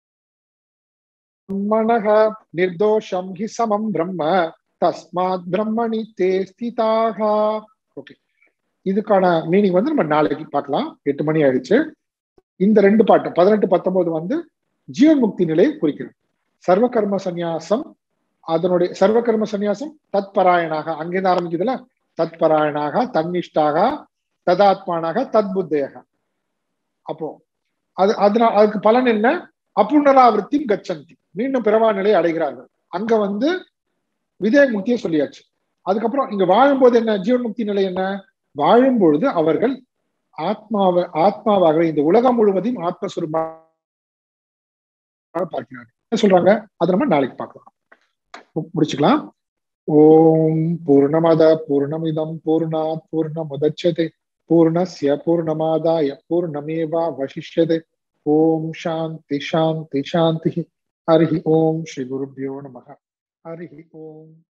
மனः நிர்தோஷம் ஹி சமம் பிரம்ம தஸ்மாத் பிரம்மணி தே ஸ்திதாக ஓகே இதுக்கான மீனிங் வந்து நம்ம நாளைக்கு பார்க்கலாம் எட்டு மணி ஆயிடுச்சு இந்த ரெண்டு பாட்டு பதினெட்டு பத்தொன்பது வந்து ஜீவன் முக்தி நிலையை குறிக்கிறது சர்வ கர்ம சந்நியாசம் அதனுடைய சர்வ கர்ம சந்நியாசம் தத்பராயணாக அங்கிருந்து ஆரம்பிக்குதுல தத்பராயணாக தன்னிஷ்டாக ததாத்மானாக தத்புத்தேக அப்போ அது அதனால் அதுக்கு பலன் என்ன அப்புனராவிருத்தி கச்சந்தி மீண்டும் பிறவா நிலையை அடைகிறார்கள் அங்க வந்து விதய முக்தியை சொல்லியாச்சு அதுக்கப்புறம் இங்க வாழும்போது என்ன ஜீவன் முக்தி நிலை என்ன வாழும் பொழுது அவர்கள் ஆத்மாவை ஆத்மாவாக இந்த உலகம் முழுவதையும் ஆத்மஸ்வரூபமாக பார்க்கிறார்கள் என்ன சொல்றாங்க அதை நம்ம நாளைக்கு பார்க்கலாம் மு- முடிச்சுக்கலாம் ஓம் பூர்ணமத பூர்ணமிதம் பூர்ணாத் பூர்ணமுதட்சதே பூர்ணஸ்ய பூர்ணமாதாய பூர்ணமேவா வசிஷ்யதே ஓம் சாந்தி சாந்தி சாந்தி ஹரி ஓம் ஸ்ரீ குருபியோ நம ஹரி ஓம்